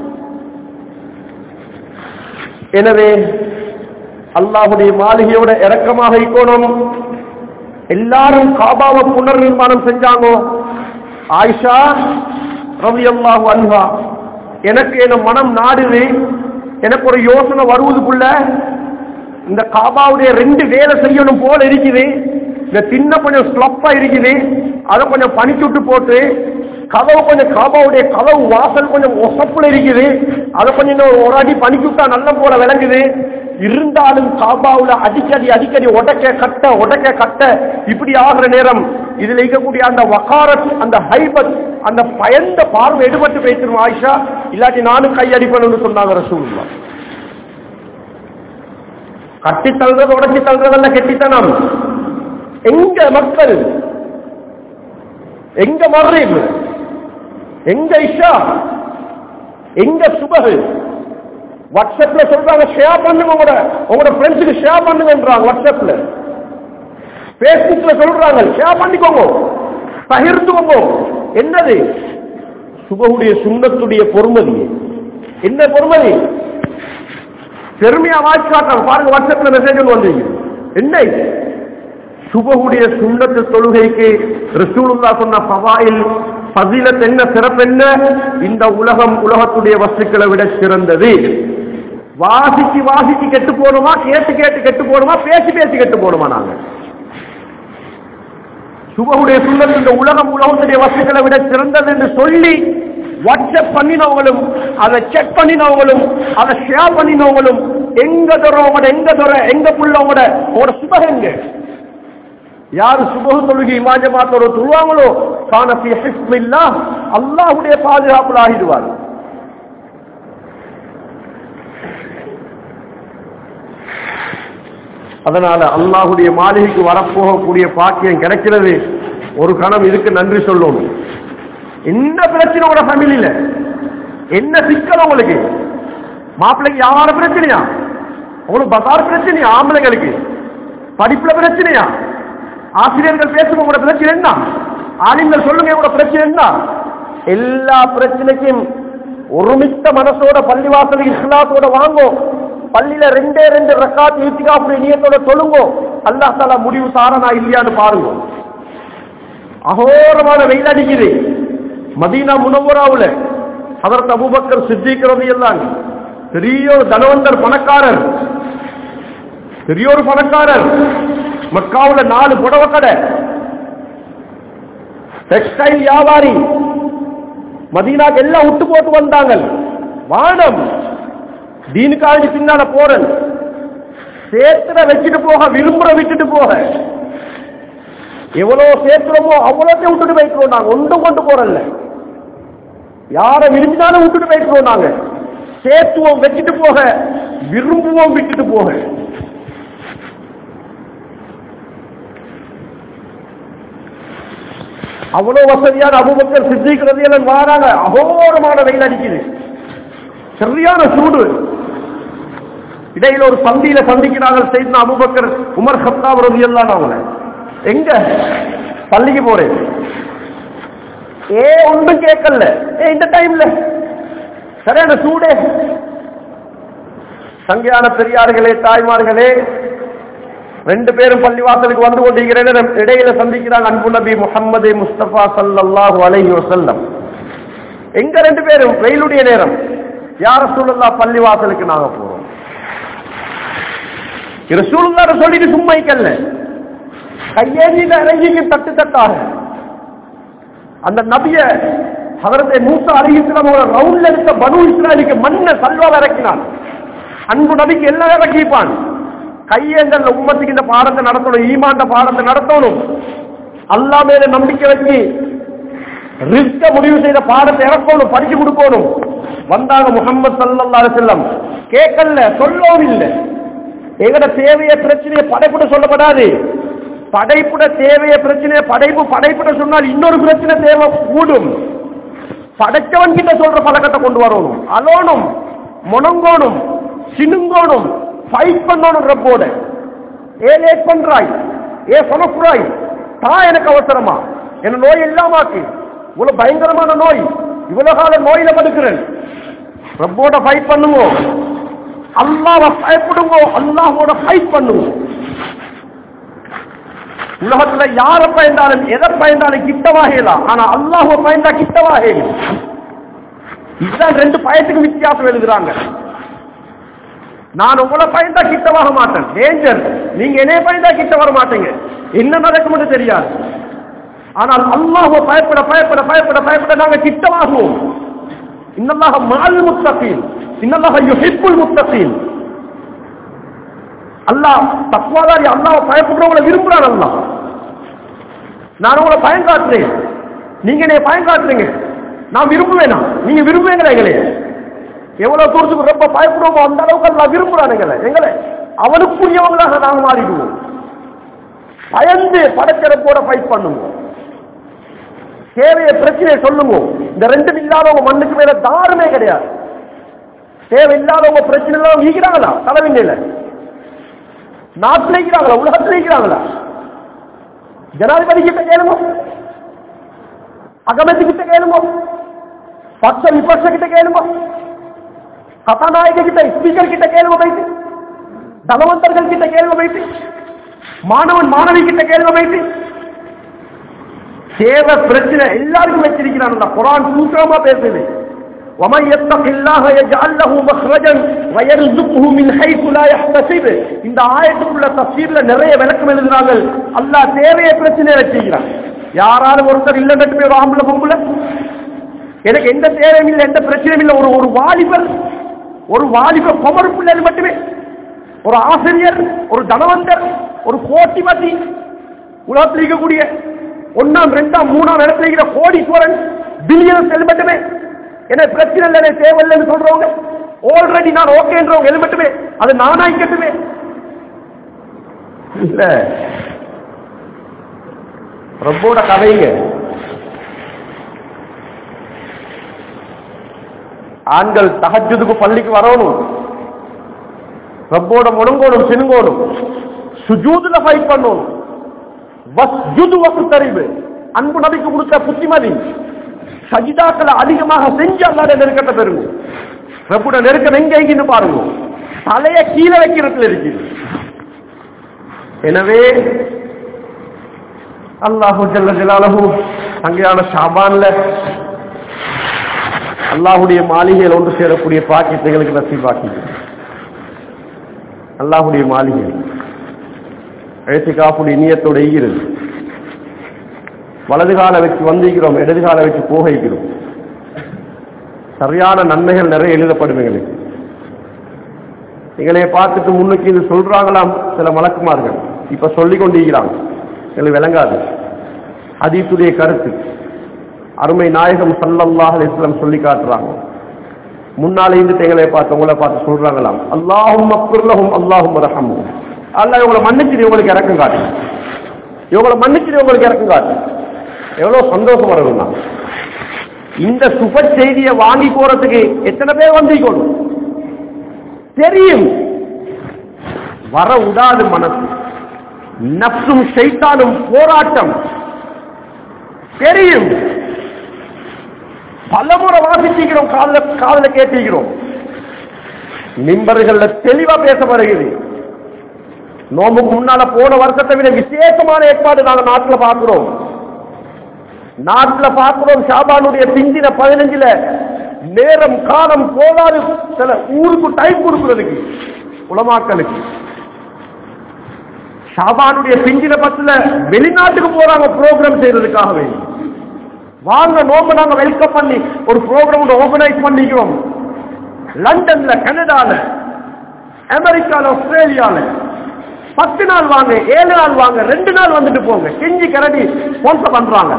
எனவே அல்லாஹுடைய மாளிகையோட இறக்கமாக இருக்கணும் எல்லாரும் காபாவை புனர் நிர்மாணம் செஞ்சாங்க ஆயிஷா ரவி அல்லாஹு அன்ஹா எனக்கு என் மனம் நாடுது எனக்கு ஒரு யோசனை வருவதுக்குள்ள இந்த காபாவுடைய ரெண்டு வேலை செய்யணும் போல இருக்குது இந்த சின்ன கொஞ்சம் ஸ்லப்பா இருக்குது அதை கொஞ்சம் பனிச்சுட்டு போட்டு கதவு கொஞ்சம் காபாவுடைய கதவு வாசல் கொஞ்சம் ஒசப்புல இருக்குது அதை கொஞ்சம் இன்னும் ஒரு அடி பனிச்சுட்டா நல்ல போல விளங்குது இருந்தாலும் காபாவுல அடிக்கடி அடிக்கடி உடைக்க கட்ட உடைக்க கட்ட இப்படி ஆகிற நேரம் இதுல இருக்கக்கூடிய அந்த வகாரத் அந்த ஹைபத் அந்த பயந்த பார்வை எடுபட்டு பேசிடும் ஆயிஷா இல்லாட்டி நானும் கையடிப்பேன்னு சொன்னாங்க ரசூலுல்லாஹ் கட்டி தள்ளுறது உடச்சி தள்ளுறதல்ல கெட்டித்தனம் எங்க மக்கள் எங்க மர்ரீம் எங்க இஷா எங்க சுபகு வாட்ஸ்அப்ல சொல்றாங்க ஷேர் பண்ணுங்க உங்களோட உங்களோட ஃப்ரெண்ட்ஸுக்கு ஷேர் பண்ணுங்கன்றாங்க வாட்ஸ்அப்ல பேஸ்புக்ல சொல்றாங்க ஷேர் பண்ணிக்கோங்க பகிர்ந்துக்கோங்க என்னது சுபகுடைய சுண்ணத்துடைய பொறுமதி என்ன பொறுமதி பெருமையா வாட்சி காட்டுறாங்க பாருங்க வாட்ஸ்அப்ல மெசேஜ் வந்தீங்க என்ன இது? சுபகுடைய சுண்ணத்து தொழுகைக்கு ரசூலுல்லா சொன்ன பவாயில் பசிலத் என்ன சிறப்பென்ன இந்த உலகம் உலகத்துடைய வஸ்துக்களை விட சிறந்தது வாசிச்சு வாசிச்சு கெட்டு போகணுமா கேட்டு கேட்டு கெட்டு போகணுமா பேசி பேசி கெட்டு போகணுமா நாங்க சுபகுடைய சுண்ணத்து இந்த உலகம் உலகத்துடைய வஸ்துக்களை விட சிறந்தது என்று சொல்லி வாட்ஸ்அப் பண்ணினவங்களும் அதை செக் பண்ணினவங்களும் அதை ஷேர் பண்ணினவங்களும் எங்க துறை உங்களோட எங்க துறை எங்க புள்ள உங்களோட உங்களோட சுபகம் எங்க யாரு சுபகு தொழுகை இமாஜமாத்தோட தொழுவாங்களோ காணப்பி ஹிஸ்மில்லா அல்லாஹுடைய பாதுகாப்புல ஆகிடுவார் அதனால அல்லாஹுடைய மாளிகைக்கு வரப்போகக்கூடிய பாக்கியம் கிடைக்கிறது ஒரு கணம் இதுக்கு நன்றி சொல்லணும் என்ன பிரச்சனை உங்களோட ஃபேமிலியில என்ன சிக்கல் உங்களுக்கு மாப்பிள்ளைக்கு யார பிரச்சனையா உங்களுக்கு பசார் பிரச்சனையா ஆம்பளைங்களுக்கு படிப்புல பிரச்சனையா ஆசிரியர்கள் பேசும் உங்களோட பிரச்சனை என்ன ஆளுங்கள் சொல்லுங்க உங்களோட பிரச்சனை என்ன எல்லா பிரச்சனைக்கும் ஒருமித்த மனசோட பள்ளிவாசல் இஸ்லாத்தோட வாங்கோ பள்ளியில ரெண்டே ரெண்டு ரக்காத் ஈத்திகாப்புடைய நியத்தோட சொல்லுங்கோ அல்லா தாலா முடிவு தாரனா இல்லையான்னு பாருங்க அகோரமான வெயில் அடிக்குது மதீனா முனவராவுல அதற்கு அபுபக்கர் சித்திக்கிறது எல்லாம் பெரிய ஒரு தனவந்தர் பணக்காரர் பெரிய ஒரு பணக்காரர் மக்காவுல நாலு புடவை கடை டெக்ஸ்டைல் வியாபாரி மதீனாக்கு எல்லாம் விட்டு போட்டு வந்தாங்க வானம் தீனுக்காக பின்னால போறன் சேர்த்துற வச்சுட்டு போக விரும்புற விட்டுட்டு போக எவ்வளவு சேர்க்கிறோமோ அவ்வளோத்தையும் விட்டுட்டு வைக்கிறோம் நாங்க ஒன்றும் கொண்டு போறல யார விரும்பினாலும் விட்டுட்டு வைக்கிறோம் நாங்க சேர்த்துவோம் வச்சுட்டு போக விரும்புவோம் விட்டுட்டு போக அவ்வளவு வசதியான அபுபக்கர் சித்திக்கிறது எல்லாம் வாராங்க அகோரமான வெயில் அடிக்குது சரியான சூடு இடையில ஒரு சந்தியில சந்திக்கிறாங்க செய்த அபுபக்கர் உமர் ஹத்தாப் ரவி எல்லாம் அவங்கள எங்க பள்ளிக்கு போறேன் ஏ ஒன்றும் கேட்கல ஏ இந்த டைம்ல சரியான சூடே சங்கையான பெரியார்களே தாய்மார்களே ரெண்டு பேரும் பள்ளிவாசலுக்கு வந்து கொண்டிருக்கிறேன் இடையில சந்திக்கிறாங்க அன்பு நபி முகமது முஸ்தபா சல்லாஹு அலைஹி வசல்லம் எங்க ரெண்டு பேரும் வெயிலுடைய நேரம் யார சூழல்லா பள்ளிவாசலுக்கு நாங்க போறோம் ரசூலுல்லார சொல்லிட்டு சும்மா இருக்கல்ல கையேந்தில இறங்கிக்கு தட்டு தட்டாக அந்த நபிய அவரது மூசா அலி இஸ்லாம் ரவுண்ட்ல இருக்க பனு இஸ்லாமிக்கு மண்ணை சல்வால் இறக்கினான் அன்பு நபிக்கு எல்லாம் இறக்கிப்பான் கையேந்தல்ல உம்மத்துக்கு இந்த பாடத்தை நடத்தணும் ஈமாண்ட பாடத்தை நடத்தணும் அல்லா மேல நம்பிக்கை வச்சு ரிஸ்க முடிவு செய்த பாடத்தை இறக்கணும் படிச்சு கொடுக்கணும் வந்தாங்க முகமது சல்லா செல்லம் கேட்கல சொல்லவும் இல்லை எங்கட தேவைய பிரச்சனையை படைப்புட சொல்லப்படாது படைப்புட தேவைய பிரச்சனையை படைப்பு படைப்புட சொன்னால் இன்னொரு பிரச்சனை தேவை கூடும் படைச்சவன் கிட்ட சொல்ற பழக்கத்தை கொண்டு வரணும் அலோனும் முனங்கோணும் சினுங்கோணும் ஃபைட் பண்ணணும் ரப்போட ஏ லேட் பண்றாய் ஏ சொனப்புறாய் தான் எனக்கு அவசரமா என்ன நோய் இல்லாமாக்கு இவ்வளவு பயங்கரமான நோய் இவ்வளவு கால நோயில படுக்கிறேன் ரப்போட ஃபைட் பண்ணுவோம் அல்லாவை பயப்படுங்க அல்லாஹோட ஃபைட் பண்ணுவோம் உலகத்துல யார பயந்தாலும் எதை பயந்தாலும் கிட்டவாகலாம் ஆனா அல்லாஹோ பயந்தா கிட்டவாக இதுதான் ரெண்டு பயத்துக்கு வித்தியாசம் எழுதுறாங்க நான் உங்களை பயந்தா கிட்டவாக மாட்டேன் டேஞ்சர் நீங்க என்னைய பயந்தா கிட்ட வர மாட்டீங்க என்ன நடக்கும்னு தெரியாது ஆனால் அல்லாஹோ பயப்பட பயப்பட பயப்பட பயப்பட நாங்க கிட்டவாகுவோம் இன்னல்லாக மால் முத்தகீன் இன்னல்லாக யுஹிப்புல் முத்தகீன் அல்லாஹ் தக்வாதாரி அல்லாஹ் பயப்படுறவங்களை விரும்புறான் அல்லாஹ் நான் உங்களை பயன் காட்டுறேன் நீங்க என்னைய பயன் காட்டுறீங்க நான் விரும்புவேனா நீங்க விரும்புவீங்களா எங்களே எவ்வளவு தூரத்துக்கு ரொம்ப பயப்படுவோமோ அந்த அளவுக்கு அல்லா விரும்புறான் எங்களை எங்களை அவனுக்குரியவங்களாக நாங்க மாறிடுவோம் பயந்து படைக்கிறப்போட ஃபைட் பண்ணுவோம் தேவைய பிரச்சனையை சொல்லுங்க இந்த ரெண்டும் இல்லாதவங்க மண்ணுக்கு மேல தாருமே கிடையாது தேவை இல்லாதவங்க பிரச்சனை இல்லாம ஈக்கிறாங்களா தலைவிண்ணையில நாட்டில் இருக்கிறாங்களா உலகத்தில் இருக்கிறாங்களா ஜனாதிபதி கிட்ட கேளுங்க அகமதி கிட்ட கேளுங்க பக்ஷ விபக்ஷ கிட்ட கேளுங்க கதாநாயக கிட்ட ஸ்பீக்கர் கிட்ட கேளுங்க போயிட்டு தனவந்தர்கள் கிட்ட கேளுங்க போயிட்டு மாணவன் மாணவி கிட்ட கேளுங்க போயிட்டு தேவை பிரச்சனை எல்லாருக்கும் வச்சிருக்கிறான் குரான் சூத்திரமா பேசுது ومن يتق الله يجعل له مخرجا ويرزقه من حيث لا يحتسب இந்த ஆயத்துக்குள்ள தஃசீர்ல நிறைய விளக்கம் எழுதுறாங்க அல்லாஹ் தேவைய பிரச்சனையை வச்சிருக்கிறான் யாராலும் ஒருத்தர் இல்ல நட்டு போய் ஆம்பளை பொம்பளை எனக்கு எந்த தேவையும் இல்லை எந்த பிரச்சனையும் இல்லை ஒரு ஒரு வாலிபர் ஒரு வாலிப குமரு பிள்ளைகள் மட்டுமே ஒரு ஆசிரியர் ஒரு தனவந்தர் ஒரு கோட்டிபதி உலகத்தில் இருக்கக்கூடிய ஒன்னாம் ரெண்டாம் மூணாம் இடத்துல இருக்கிற கோடீஸ்வரன் பில்லியன் செல்பட்டுமே என்ன பிரச்சனை இல்லை எனக்கு தேவையில்லைன்னு சொல்றவங்க ஆல்ரெடி நான் ஓகேன்றவங்க எழுமட்டுமே அது நானாய்க்கட்டுமே இல்ல ரொம்போட கதைங்க ஆண்கள் தகஜதுக்கு பள்ளிக்கு வரணும் ரப்போட முடங்கோணும் சினுங்கோணும் சுஜூதுல ஃபைட் பண்ணணும் வஸ்ஜுது வகுத்தறிவு அன்பு நபிக்கு கொடுத்த புத்திமதி சஜிதாக்களை அதிகமாக செஞ்சு அல்லாத நெருக்கத்தை பெறுங்க ரப்புட நெருக்கம் எங்க எங்கன்னு பாருங்க தலைய கீழே வைக்கிறதுல இருக்குது எனவே அல்லாஹு ஜல்ல ஜலாலஹு அங்கேயான ஷாபான்ல அல்லாஹுடைய மாளிகையில் ஒன்று சேரக்கூடிய பாக்கியத்தைகளுக்கு நசீபாக்கி அல்லாஹுடைய மாளிகை எழுத்துக்காப்புடைய நீயத்தோட ஈகிறது வலது கால வச்சு வந்திருக்கிறோம் இடது கால வச்சு போகிக்கிறோம் சரியான நன்மைகள் நிறைய எழுதப்படும் எங்களுக்கு எங்களை பார்த்துட்டு முன்னுக்கு இது சொல்றாங்களாம் சில மலக்குமார்கள் இப்ப சொல்லிக் கொண்டிருக்கிறாங்க எங்களுக்கு விளங்காது அதீத்துடைய கருத்து அருமை நாயகம் சல்லல்லாஹ் அலிஸ்லாம் சொல்லி காட்டுறாங்க முன்னாலே இருந்து எங்களை பார்த்து உங்களை பார்த்து சொல்றாங்களாம் அல்லாஹும் அப்புர்லஹும் அல்லாஹும் ரஹமும் அல்ல இவங்களை மன்னிச்சிட்டு உங்களுக்கு இறக்கம் காட்டு இவங்களை மன்னிச்சிட்டு உங்களுக்கு இறக்கம் காட்டு எவ்வளவு சந்தோஷம் வரணும்னா இந்த சுப செய்தியை வாங்கி போறதுக்கு எத்தனை பேர் வந்திக்கணும் தெரியும் வர விடாது மனசு நப்சும் ஷைத்தானும் போராட்டம் தெரியும் பலமுறை வாசிச்சிக்கிறோம் காதல காதல கேட்டிக்கிறோம் நிம்பர்கள்ல தெளிவா பேசப்படுகிறது நோம்புக்கு முன்னால போன வருஷத்தை விட விசேஷமான ஏற்பாடு நாங்க நாட்டுல பார்க்கிறோம் நாட்டுல பார்க்கிறோம் ஷாபானுடைய பிந்தின பதினஞ்சுல நேரம் காலம் போதாது சில ஊருக்கு டைம் கொடுக்கிறதுக்கு உலமாக்களுக்கு ஷாபானுடைய பிந்தின பத்துல வெளிநாட்டுக்கு போறாங்க ப்ரோக்ராம் செய்யறதுக்காக வேண்டி வாங்க நோம்பு நாங்க வெல்கம் பண்ணி ஒரு ப்ரோக்ராம் ஆர்கனைஸ் பண்ணிக்கிறோம் லண்டன்ல கனடால அமெரிக்கால ஆஸ்திரேலியால பத்து நாள் வாங்க ஏழு நாள் வாங்க ரெண்டு நாள் வந்துட்டு போங்க செஞ்சு கரடி ஸ்பான்சர் பண்றாங்க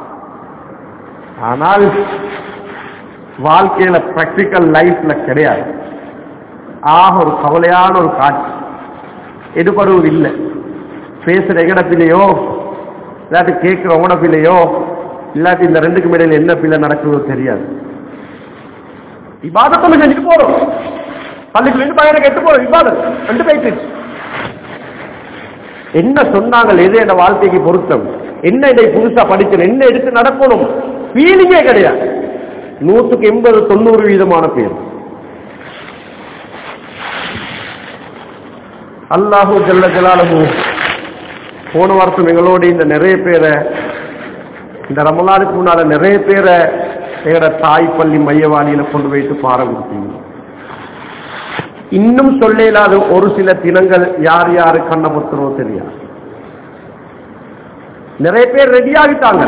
ஆனால் வாழ்க்கையில பிராக்டிக்கல் லைஃப்ல கிடையாது ஆக ஒரு கவலையான ஒரு காட்சி எடுபடுவது இல்லை பேசுற எங்கடப்பிலையோ இல்லாட்டி கேட்கிற உடப்பிலையோ இல்லாட்டி இந்த ரெண்டுக்கும் இடையில என்ன பிள்ளை நடக்குதோ தெரியாது இபாதத்தை செஞ்சுட்டு போறோம் பள்ளிக்கு ரெண்டு பையனை கெட்டு போறோம் இபாதத் ரெண்டு போயிட்டு என்ன சொன்னாங்க எது என் வாழ்க்கைக்கு பொருத்தம் என்ன இதை புதுசா படிக்கணும் என்ன எடுத்து நடக்கணும் ஃபீலிங்கே கிடையாது நூற்றுக்கு எண்பது தொண்ணூறு வீதமான பேர் அல்லாஹு ஜல்ல ஜலாலஹு போன வருஷம் எங்களோட இந்த நிறைய பேரை இந்த ரமலானுக்கு முன்னால நிறைய பேரை எங்களோட தாய்ப்பள்ளி மையவாளியில கொண்டு போயிட்டு பாரம் கொடுத்தீங்க இன்னும் சொல்ல இல்லாத ஒரு சில தினங்கள் யார் யாரு கண்ண பொத்துறோ தெரியாது நிறைய பேர் ரெடி ஆகிட்டாங்க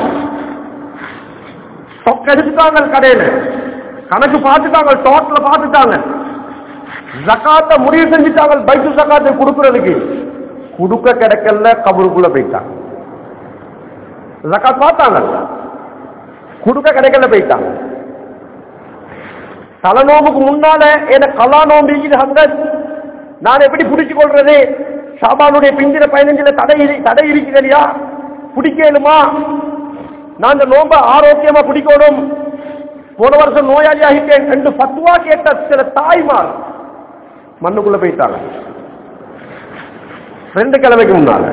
ஸ்டாக் எடுத்துட்டாங்க கடையில கணக்கு பார்த்துட்டாங்க டோட்டல பார்த்துட்டாங்க ஜக்காத்த முடிவு செஞ்சுட்டாங்க பைக்கு ஜக்காத்தை கொடுக்கறதுக்கு கொடுக்க கிடைக்கல கபருக்குள்ள போயிட்டாங்க ஜக்காத் பார்த்தாங்க கொடுக்க கிடைக்கல போயிட்டாங்க தலநோம்புக்கு முன்னால என்ன கலா நோம்பு ஹங்கத் நான் எப்படி பிடிச்சு கொள்றது ஷாபானுடைய பிந்திர பதினஞ்சுல தடை இரு- தடை இருக்கிறதையா பிடிக்கலுமா நான் இந்த நோம்ப ஆரோக்கியமா பிடிக்கணும் போன வருஷம் நோயாளி ஆகிட்டேன் என்று பத்துவா கேட்ட சில தாய்மார் மண்ணுக்குள்ள போயிட்டாங்க ரெண்டு கிழமைக்கு முன்னால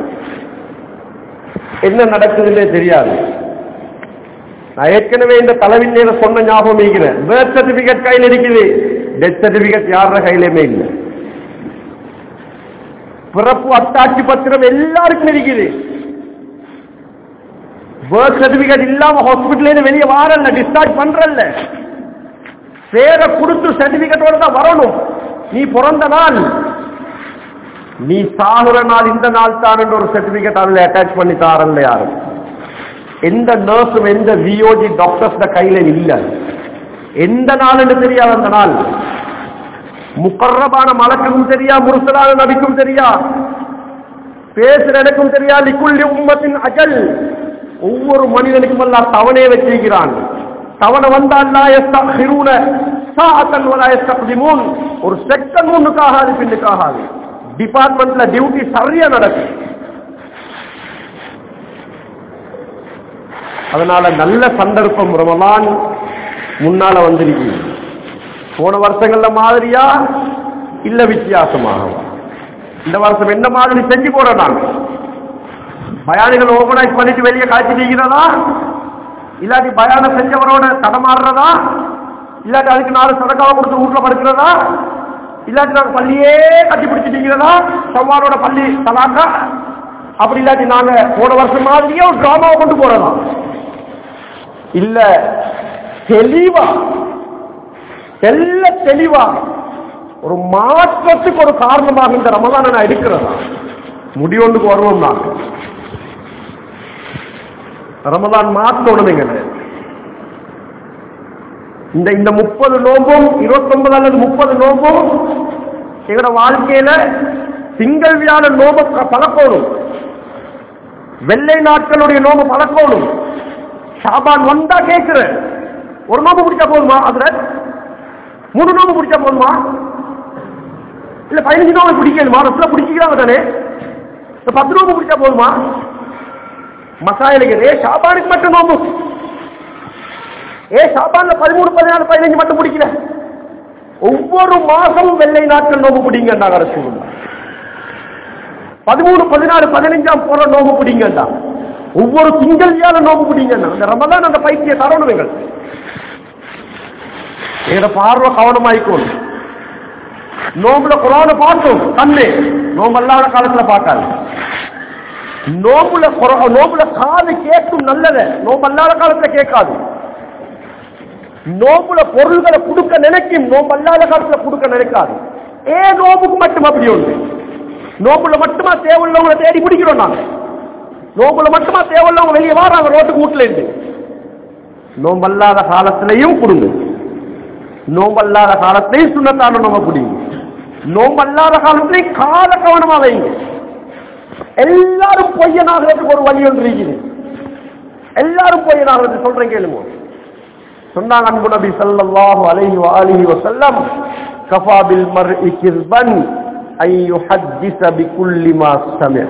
என்ன நடக்குதுன்னே தெரியாது நான் ஏற்கனவே இந்த தலைவின் சொன்ன ஞாபகம் இருக்கிறேன் பேர்த் சர்டிபிகேட் கையில் இருக்குது டெத் சர்டிபிகேட் யார கையிலுமே இல்லை பிறப்பு அத்தாட்சி பத்திரம் எல்லாருக்கும் இருக்குது பேர்த் சர்டிபிகேட் இல்லாம ஹாஸ்பிட்டல் வெளியே வாரல்ல டிஸ்சார்ஜ் பண்றல்ல பேரை கொடுத்து சர்டிபிகேட்டோட தான் வரணும் நீ பிறந்த நாள் நீ சாகுற நாள் இந்த நாள் தான் ஒரு சர்டிபிகேட் அதுல அட்டாச் பண்ணி தாரல்ல யாரும் எந்த நர்ஸும் எந்த விஓஜி டாக்டர்ஸ் கையில இல்ல எந்த நாள்னு தெரியாது அந்த நாள் முக்கர்ரபான மலக்குக்கும் தெரியா முருசலான நபிக்கும் தெரியா பேசுற எனக்கும் தெரியா லிக்குள்ளி உம்மத்தின் அஜல் ஒவ்வொரு மனிதனுக்கும் எல்லாம் தவணை வச்சிருக்கிறான் தவணை வந்தா எஸ்தூன சாத்தன் வலா எஸ்தக்திமூன் ஒரு செகண்ட் முன்னுக்காகாது பின்னுக்காகாது டிபார்ட்மெண்ட்ல டியூட்டி சரியா நடக்கும் அதனால நல்ல சந்தர்ப்பம் ரமலான் முன்னால வந்திருக்கு போன வருஷங்கள்ல மாதிரியா இல்ல வித்தியாசமாகவா இந்த வருஷம் என்ன மாதிரி செஞ்சு போறோம் நாங்க பயானிகள் ஓபனைஸ் பண்ணிட்டு வெளியே காய்ச்சிட்டீங்கிறதா இல்லாட்டி பயானம் செஞ்சவரோட தடமாறுறதா இல்லாட்டி அதுக்கு நாலு சடக்காவை கொடுத்து வீட்டுல படுக்கிறதா இல்லாட்டி நாங்க பள்ளியே கட்டி பிடிச்சிட்டீங்கிறதா சவ்வாரோட பள்ளி தலாக்கா அப்படி இல்லாட்டி நாங்க போன வருஷம் மாதிரியே ஒரு டிராமாவை கொண்டு போறதா இல்ல தெளிவா தெல்ல தெளிவா ஒரு மாற்றத்துக்கு ஒரு காரணமாக இந்த ரமலான நான் இருக்கிறதா முடிவொன்றுக்கு வருவோம் நான் ரமலான் மாற்றணுங்க இந்த இந்த முப்பது நோம்பும் இருபத்தொன்பது அல்லது முப்பது நோம்பும் எங்களோட வாழ்க்கையில திங்கள் வியாழ நோம்பு பழக்கணும் வெள்ளை நாட்களுடைய நோம்பு பழக்கணும் ஷாபான் வந்தா கேட்கிறேன் ஒரு நோம்பு பிடிச்சா போதுமா அதுல மூணு நோம்பு பிடிச்சா போதுமா இல்ல பதினஞ்சு நோம்பு பிடிக்கணுமா ரசல பிடிக்கிறாங்க தானே இந்த பத்து நோம்பு பிடிச்சா போதுமா மசாயிலுக்கு ஏ ஷாபானுக்கு மட்டும் நோம்பு ஏ ஷாபான்ல பதிமூணு பதினாலு பதினஞ்சு மட்டும் பிடிக்கல ஒவ்வொரு மாசமும் வெள்ளை நாட்கள் நோம்பு பிடிங்கன்னாங்க அரசு பதிமூணு பதினாலு பதினஞ்சாம் போற நோம்பு பிடிங்கண்டா ஒவ்வொரு திங்கள் வியாழ நோம்பு பிடிங்கண்ணா அந்த ரமதான் அந்த பைத்திய தரணும் எங்கள் எங்கட பார்வை கவனமாயிக்கணும் நோம்புல குரான பார்த்தோம் கண்ணு நோம்பு அல்லாத காலத்துல பார்க்காது நோம்புல குர- நோம்புல காது கேட்கும் நல்லத நோம்பு அல்லாத காலத்துல கேட்காது நோம்புல பொருள்களை கொடுக்க நினைக்கும் நோம்பு அல்லாத காலத்துல கொடுக்க நினைக்காது ஏ நோம்புக்கு மட்டும் அப்படி உண்டு நோம்புல மட்டுமா தேவையுள்ளவங்களை தேடி பிடிக்கிறோம் நாங்க நோம்புல மட்டுமா தேவையுள்ளவங்க வெளியே வாராங்க ரோட்டுக்கு வீட்டுல இருந்து நோம்பல்லாத காலத்திலையும் கொடுங்க நோம்பல்லாத காலத்திலையும் சுண்ணத்தான நோம்ப பிடிங்க நோம்பல்லாத காலத்திலையும் கால கவனமா வைங்க எல்லாரும் பொய்யனாகிறதுக்கு ஒரு வழி ஒன்று இருக்குது எல்லாரும் பொய்யனாகிறது சொல்றேன் கேளுங்க சொன்னாங்க அன்பு நபி ஸல்லல்லாஹு அலைஹி வஆலிஹி வஸல்லம் கஃபா பில் மர்இ கிஸ்பன் ஐ யுஹத்திஸ பிகுல்லி மா சமிஅ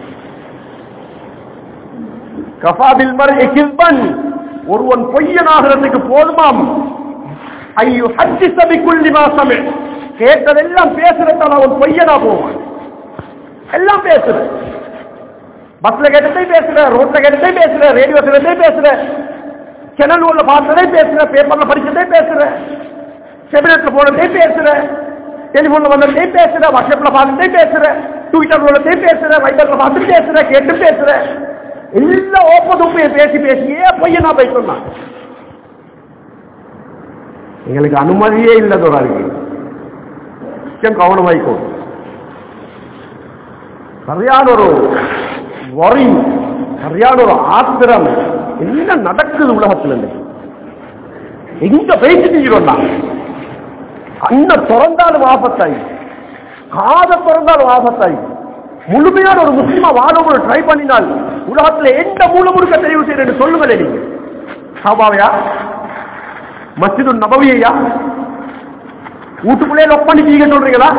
கஃபா பில் மர்இ கிஸ்பன் ஒருவன் பொய்யனாகிறதுக்கு போதுமாம் ஐ யுஹத்திஸ பிகுல்லி மா சமிஅ கேட்டதெல்லாம் பேசுறதால அவன் பொய்யனா போவான் எல்லாம் பேசுற பஸ்ல கேட்டதே பேசுற ரோட்ல கேட்டதே பேசுற ரேடியோ கேட்டதே பேசுற சேனல் உள்ள பார்த்ததே பேசுற பேப்பர்ல படிச்சதே பேசுற செமினட்ல போனதே பேசுற டெலிபோன்ல வந்ததே பேசுற வாட்ஸ்அப்ல பார்த்ததே பேசுற ட்விட்டர்ல உள்ளதே பேசுற வைபர்ல பார்த்து பேசுற கேட்டு பேசுற எல்லாம் ஓப்பதும் பேசி பேசியே பொய்யனா போய் சொன்னான் எங்களுக்கு அனுமதியே இல்லதோட இருக்கு கொஞ்சம் கவனமாய்க்கும் சரியான ஒரு வரி சரியான ஒரு ஆத்திரம் என்ன நடக்குது உலகத்துல இன்னைக்கு? எங்க பேசிட்டீங்கிறோம் நான் கண்ணை திறந்தாலும் ஆபத்தாய் காதை திறந்தாலும் ஆபத்தாய் முழுமையான ஒரு முஸ்லிமா வாழவும் ட்ரை பண்ணினால் உலகத்துல எந்த மூல முழுக்க தெரிவு செய்யறேன்னு சொல்லுங்களே நீங்க சாபாவையா மஸ்ஜிது நபவியா வீட்டுக்குள்ளே லொக் பண்ணிட்டீங்க சொல்றீங்களா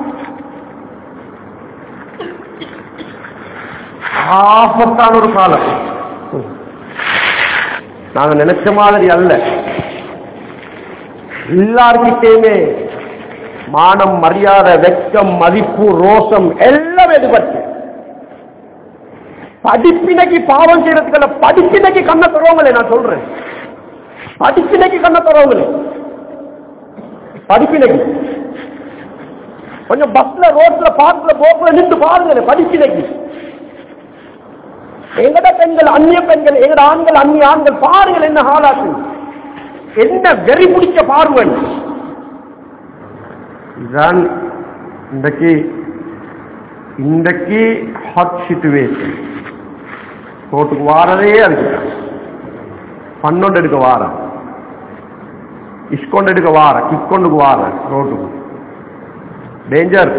ஆபத்தான ஒரு காலம் நாங்க நினைச்ச மாதிரி அல்ல எல்லார்கிட்டயுமே மானம் மரியாதை வெட்கம் மதிப்பு ரோஷம் எல்லாம் எதிர்பட்டு படிப்பினைக்கு பாவம் செய்யறதுக்குள்ள படிப்பினைக்கு கண்ணை தருவாங்களே நான் சொல்றேன் படிப்பினைக்கு கண்ணை தருவாங்களே படிப்பினைக்கு கொஞ்சம் பஸ்ல ரோட்ல பார்க்கல போக்குல நின்று பாருங்களேன் படிப்பினைக்கு எங்கட பெண்கள் அந்நிய பெண்கள் எங்கட ஆண்கள் அந்நிய ஆண்கள் பாருங்கள் என்ன ஹாலாக்கு என்ன வெறி பிடிச்ச பார்வன் இதுதான் இன்றைக்கு இன்றைக்கு ஹாட் சிச்சுவேஷன் ரோட்டுக்கு வாரதே அதுக்கு பன்னொண்டு எடுக்க வார இஸ்கொண்டு எடுக்க வார கிக்கொண்டுக்கு வார ரோட்டுக்கு டேஞ்சர்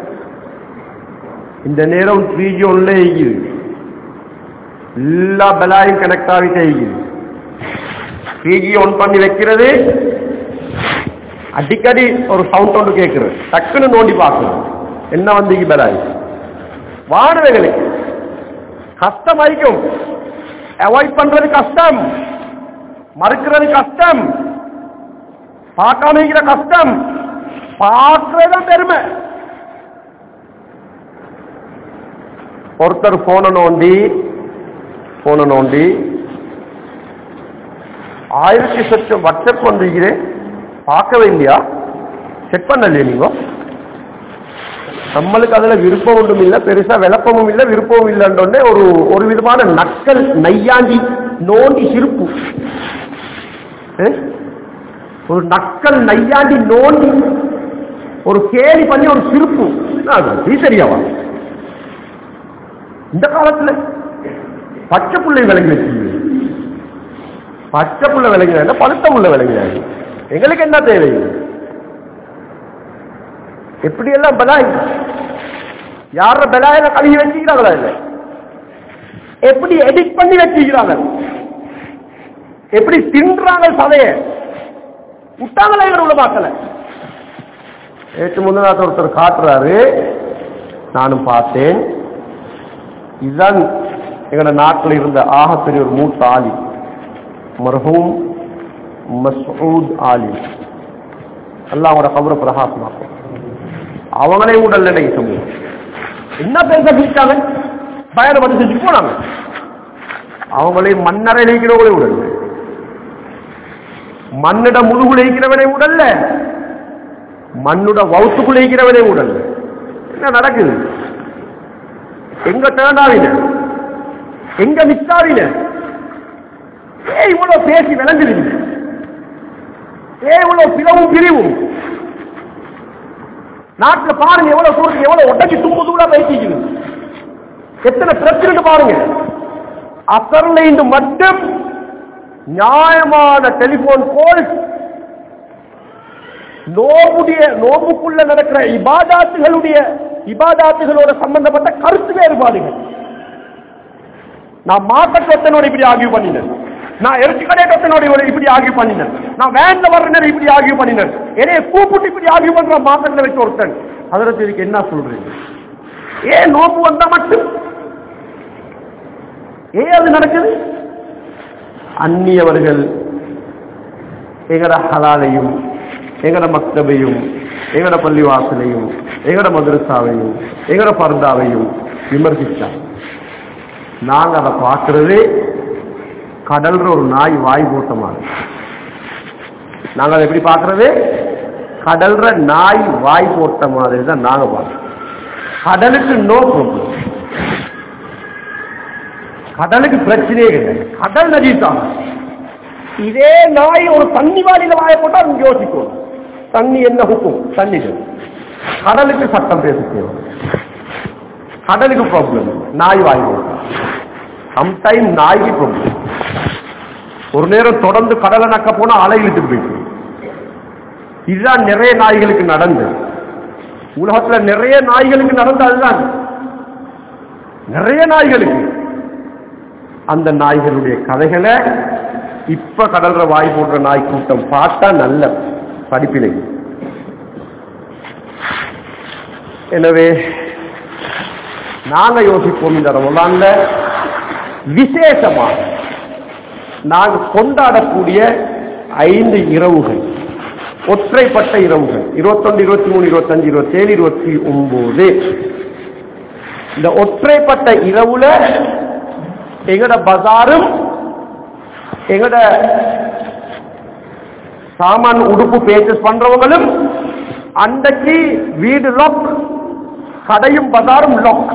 இந்த நேரம் த்ரீ ஜி ஒன்ல இருக்குது எல்லா பலாயும் கனெக்ட் ஆகிட்டே இருக்குது த்ரீ ஜி ஒன் பண்ணி வைக்கிறது அடிக்கடி ஒரு சவுண்ட் ஒன்று கேட்குறது டக்குன்னு நோண்டி பார்க்கணும் என்ன வந்தீங்க பலாய் வானவைகளே கஷ்டம் ஆயிக்கும் அவாய்ட் பண்றது கஷ்டம் மறுக்கிறது கஷ்டம் பார்க்காம இருக்கிற கஷ்டம் பார்க்கறது பெருமை ஒருத்தர் போன நோண்டி போன நோண்டி ஆயிரத்தி சொச்சம் வாட்ஸ்அப் வந்திருக்கிறேன் பார்க்கவே இல்லையா செக் பண்ணலையே நீங்க நம்மளுக்கு அதுல விருப்பம் ஒன்றும் இல்லை பெருசா விளப்பமும் இல்லை விருப்பமும் இல்லைன்றோடனே ஒரு ஒரு விதமான நக்கல் நையாண்டி நோண்டி சிரிப்பு ஏ? ஒரு நக்கல் நையாண்டி நோண்டி ஒரு கேலி பண்ணி ஒரு சிரிப்பு என்ன அது? நீ சரியாவா இந்த காலத்துல பச்சை புள்ளை விளங்கி வச்சு பச்சை புள்ள விளங்கினா பழுத்த புள்ள விளங்கினாரு எங்களுக்கு என்ன தேவை எப்படி எல்லாம் பலாய் யார பலாயில கழுவி வச்சுக்கிறாங்களா இல்ல எப்படி எடிட் பண்ணி வச்சுக்கிறாங்க எப்படி தின்றாங்க சதைய விட்டாங்களா இவர் உள்ள பார்க்கல நேற்று முன்னாள் ஒருத்தர் காட்டுறாரு நானும் பார்த்தேன் இதுதான் எங்களோட நாட்டில் இருந்த ஆகப்பெரிய ஒரு மூத்த ஆலி மர்ஹூம் மஸ்ஊத் ஆலி அல்லாஹ் அவங்களோட கபரை பிரகாசமாக்கும் அவங்களே உடல் நிலை சமூகம் என்ன பேச பிடிச்சாங்க பயணம் பண்ணி செஞ்சு போனாங்க அவங்களே மன்னரை நீக்கிறவங்களே உடல் மண்ணிட முதுகுல இருக்கிறவனே உடல்ல மண்ணுட வவுத்துக்குள்ள இருக்கிறவனே உடல் என்ன நடக்குது எங்க தேடாவின எங்க மிச்சாவின ஏ இவ்வளவு பேசி விளங்குறீங்க ஏ இவ்வளவு பிளவும் பிரிவும் நாட்டுல பாருங்க எவ்வளவு தூரத்துக்கு எவ்வளவு ஒட்டச்சு தும்பு தூளா பேசிக்குது எத்தனை பிரச்சனை பாருங்க அசர்ல இன்று மட்டும் நியாயமான டெலிபோன் கோல் நோபுடைய நோபுக்குள்ள நடக்கிற இபாதாத்துகளுடைய இபாதாத்துகளோட சம்பந்தப்பட்ட கருத்து வேறுபாடுகள் நான் மார்க்கெட் ஒத்தனோட இப்படி ஆகிய பண்ணினேன் நான் இறைச்சி கடை ஒத்தனோட இப்படி ஆகிய பண்ணினேன் நான் வேன்ல வர்றனர் இப்படி ஆகிய பண்ணினேன் என்னைய கூப்பிட்டு இப்படி ஆகிய பண்ற மார்க்கெட்ல வச்சு ஒருத்தன் அதற்கு இதுக்கு என்ன சொல்றீங்க ஏன் நோம்பு வந்தா மட்டும் ஏன் அது நடக்குது அந்நியவர்கள் எங்கட ஹலாலையும் எங்கட மக்தபையும் எங்கட பள்ளிவாசலையும் எங்கட மதரசாவையும் எங்கட பர்தாவையும் விமர்சித்தாங்க நாங்க அதை பார்க்கறது கடல்ற ஒரு நாய் வாய் போட்ட மாதிரி நாங்க அதை எப்படி பார்க்கறது கடல்ற நாய் வாய் போட்ட மாதிரி தான் நாங்க பார்க்கறோம் கடலுக்கு நோ ப்ராப்ளம் கடலுக்கு பிரச்சனையே கிடையாது கடல் நதித்தான் இதே நாய் ஒரு தண்ணி வாளியில வாய போட்டா அவங்க யோசிக்கும் தண்ணி என்ன ஹுக்கும் தண்ணி கடலுக்கு சட்டம் பேச தேவை கடலுக்கு ப்ராப்ளம் நாய் வாய் சம்டைம் நாய்க்கு ப்ராப்ளம் ஒரு நேரம் தொடர்ந்து கடலை நக்க போனா அலை இழுத்துட்டு போயிட்டு இதுதான் நிறைய நாய்களுக்கு நடந்தது உலகத்துல நிறைய நாய்களுக்கு நடந்த அதுதான் நிறைய நாய்களுக்கு அந்த நாய்களுடைய கதைகளை இப்ப கடல்ற வாய் போடுற நாய் கூட்டம் பார்த்தா நல்ல படிப்பினை எனவே நாங்க யோசிப்போம் இந்த ரமலான்ல விசேஷமா நாங்க கொண்டாடக்கூடிய ஐந்து இரவுகள் ஒற்றைப்பட்ட இரவுகள் இருபத்தொன்று இருபத்தி மூணு இருபத்தஞ்சு இருபத்தேழு இருபத்தி ஒன்பது இந்த ஒற்றைப்பட்ட இரவுல எங்கட பஜாரும் எங்கட சாமான் உடுப்பு பேச்சஸ் பண்றவங்களும் அன்றைக்கு வீடு லாக் கடையும் பஜாரும் லாக்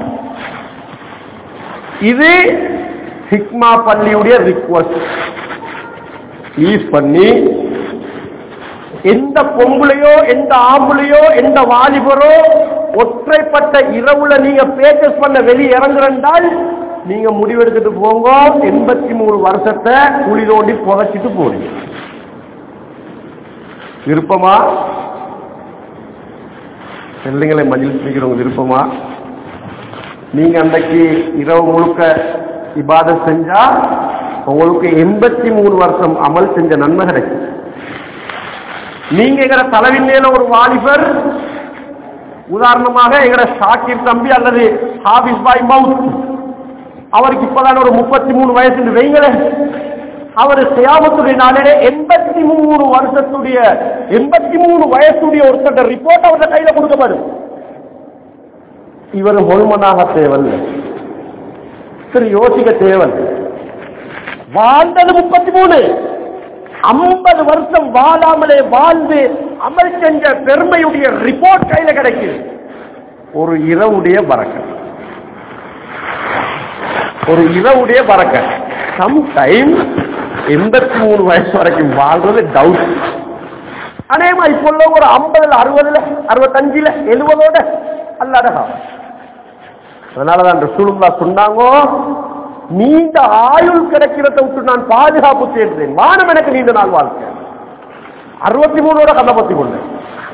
இது ஹிக்மா பள்ளியுடைய ரிக்வஸ்ட் ப்ளீஸ் பண்ணி எந்த பொம்பளையோ எந்த ஆம்பளையோ எந்த வாலிபரோ ஒற்றைப்பட்ட இரவுல நீங்க பேச்சஸ் பண்ண வெளியே இறங்குறண்டால் நீங்க முடிவெடுத்துட்டு போங்க எண்பத்தி மூணு வருஷத்தை குழி தோண்டி புதைச்சிட்டு போறீங்க விருப்பமா பிள்ளைங்களை மஞ்சள் பிடிக்கிறவங்க விருப்பமா நீங்க அன்றைக்கு இரவு முழுக்க இபாத செஞ்சா உங்களுக்கு எண்பத்தி மூணு வருஷம் அமல் செஞ்ச நன்மை கிடைக்கும் நீங்க எங்கட தலைவின் ஒரு வாலிபர் உதாரணமாக எங்கட ஷாக்கிர் தம்பி அல்லது ஹாபிஸ் பாய் மவுத் அவருக்கு இப்பதான் ஒரு முப்பத்தி மூணு வயசு வைங்களேன் அவர் சியாமத்துடைய நாளிலே எண்பத்தி மூணு வருஷத்துடைய எண்பத்தி மூணு வயசுடைய ஒருத்தர் ரிப்போர்ட் அவருடைய கையில கொடுக்கப்படும் இவர் முழுமனாக தேவல்ல சரி யோசிக்க தேவல் வாழ்ந்தது முப்பத்தி மூணு ஐம்பது வருஷம் வாழாமலே வாழ்ந்து அமல் செஞ்ச பெருமையுடைய ரிப்போர்ட் கையில கிடைக்குது ஒரு இரவுடைய பறக்க ஒரு இரவுடைய பறக்க சம்டைம் எண்பத்தி மூணு வயசு வரைக்கும் வாழ்றது டவுட் அநேகமா இப்போ உள்ள ஒரு ஐம்பதுல அறுபதுல அறுபத்தஞ்சுல எழுபதோட அல்லாடகா அதனாலதான் ரசூலுல்லா சொன்னாங்க நீண்ட ஆயுள் கிடைக்கிறத விட்டு நான் பாதுகாப்பு தேடுறேன் வானம் எனக்கு நீண்ட நாள் வாழ்க்கை அறுபத்தி மூணோட கதை பத்தி கொண்டேன்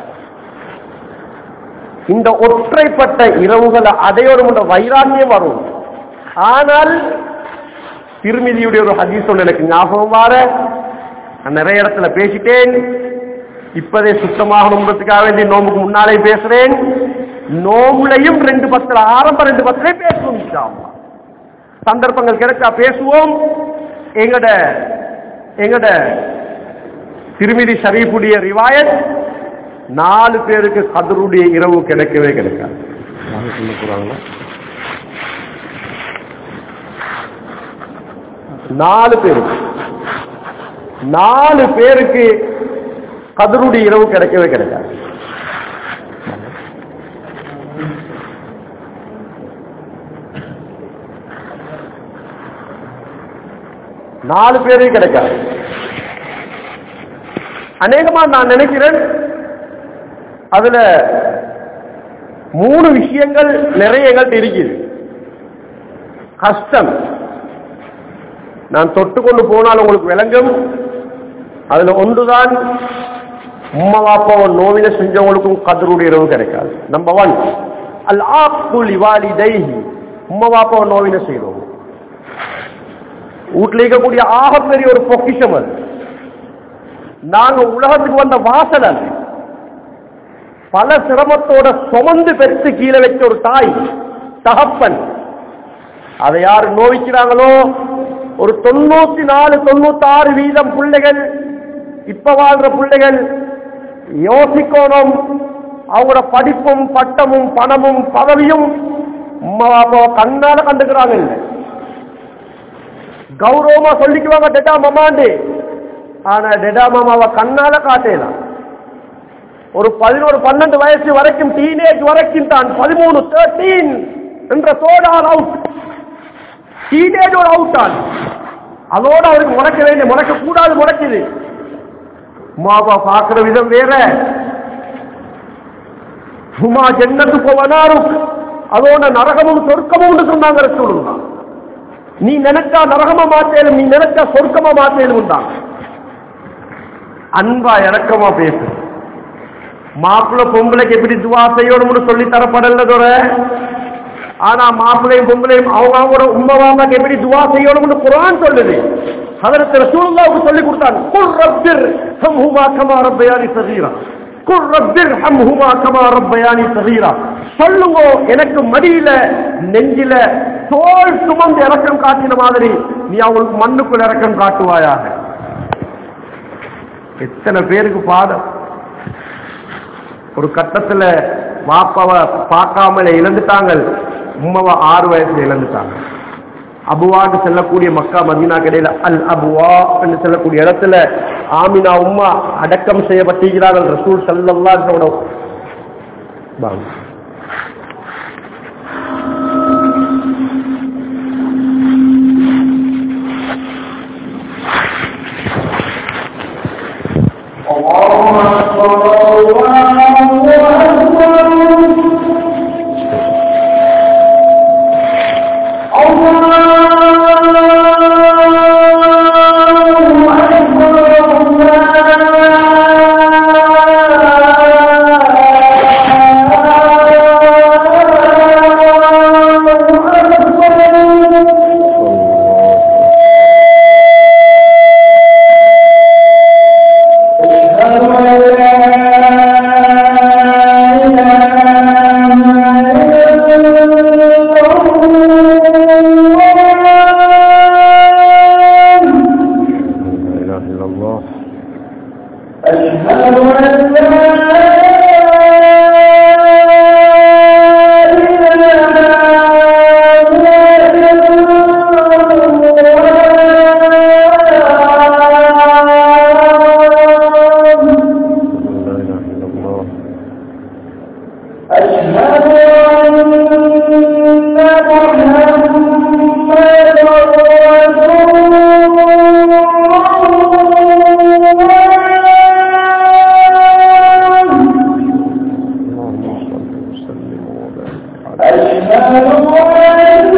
இந்த ஒற்றைப்பட்ட இரவுகளை அடையோடும் என்ற வைராக்கியம் வரும் ஆனால் திருமிதியுடைய ஒரு ஹதீஸ் ஒன்று எனக்கு ஞாபகம் வார நான் நிறைய இடத்துல பேசிட்டேன் இப்பதே சுத்தமாகணுன்றதுக்காக வேண்டி நோம்புக்கு முன்னாலே பேசுறேன் நோம்புலையும் ரெண்டு பத்துல ஆரம்ப ரெண்டு பத்திலே பேசுவோம் இன்ஷா அல்லாஹ். சந்தர்ப்பங்கள் கிடைச்சா பேசுவோம் எங்கட எங்கட திருமிதி ஷரீஃபுடைய ரிவாயத் நாலு பேருக்கு கதருடைய இரவு கிடைக்கவே கிடைக்காது யாரும் சொல்ல போறாங்களா நாலு பேருக்கு நாலு பேருக்கு கதருடைய இரவு கிடைக்கவே கிடைக்காது நாலு பேருக்கு கிடைக்காது அநேகமா நான் நினைக்கிறேன் அதுல மூணு விஷயங்கள் நிறைய எங்கள்கிட்ட இருக்குது கஷ்டம் நான் தொட்டு கொண்டு போனால் உங்களுக்கு விளங்கும் அதுல ஒன்றுதான் உம்மா வாப்பாவை நோவின செஞ்சவங்களுக்கும் கதருடைய இரவு கிடைக்காது நம்பர் ஒன் அல் ஆக்குல் இவாலி தைஹி உம்மா வாப்பாவை நோவின செய்யறோம் வீட்டில் இருக்கக்கூடிய ஆகப்பெரிய ஒரு பொக்கிஷம் அது நாங்க உலகத்துக்கு வந்த வாசல் அது பல சிரமத்தோட சுமந்து பெற்று கீழே வச்ச ஒரு தாய் தகப்பன் அதை யார் நோவிக்கிறாங்களோ ஒரு தொண்ணூத்தி நாலு தொண்ணூத்தாறு வீதம் பிள்ளைகள் இப்ப வாழ்ற பிள்ளைகள் யோசிக்கணும் அவங்களோட படிப்பும் பட்டமும் பணமும் பதவியும் உம்மா அப்பாவை கண்ணால கண்டுக்கிறாங்க இல்ல கௌரவமா சொல்லிக்குவாங்க டெடா மாமாண்டு ஆனா டெடா மாமாவை கண்ணால காட்டேலாம் ஒரு பதினோரு பன்னெண்டு வயசு வரைக்கும் டீனேஜ் வரைக்கும் தான் பதிமூணு தேர்ட்டீன் என்ற சோடால் அவுட் டீனேஜோட அவுட் ஆன் அதோட அவருக்கு முடக்க வேண்டிய முடக்க கூடாது முடக்குது உமாபா பார்க்கிற விதம் வேற சும்மா ஜன்னத்து போவனாரும் அதோட நரகமும் சொர்க்கமும் சொன்னாங்க சொல்லுங்க நீ நினைச்சா நரகமா மாத்தேலும் நீ நினைச்சா சொர்க்கமா மாத்தேலும் தான் அன்பா இறக்கமா பேசு மாப்பிள்ளை பொம்பளைக்கு எப்படி துவா செய்யணும்னு சொல்லி தரப்படல ஆனா மாப்பிள்ளையும் பொம்பளையும் அவங்க அவங்களோட உண்மைவாமாக்கு எப்படி துவா செய்யணும்னு குரான் சொல்லுது அதற்கு ரசூலுல்லாவுக்கு சொல்லி கொடுத்தாங்க குல் ரப்பிர் ஹம்ஹுமா கமா ரப்பயானி சகீரா குல் ரப்பிர் ஹம்ஹுமா கமா ரப்பயானி சகீரா சொல்லுங்க எனக்கு மடியில நெஞ்சில தோல் சுமந்து இறக்கம் காட்டின மாதிரி நீ அவங்களுக்கு மண்ணுக்குள் இறக்கம் காட்டுவாயாக எத்தனை பேருக்கு பாடம் ஒரு கட்டத்துல வாப்பாவை பார்க்காமல இழந்துட்டாங்க உம்மாவை ஆறு வயசுல இழந்துட்டாங்க அபுவாக்கு செல்லக்கூடிய மக்கா மதீனா கடையில அல் அபுவா என்று செல்லக்கூடிய இடத்துல ஆமினா உம்மா அடக்கம் செய்யப்பட்டிருக்கிறார்கள் ரசூல் சல்லல்லாஹு வாங்க Allah لا إله إلا الله أشهد أن محمد رسول اللهم صل وسلم وبارك عليه أشهد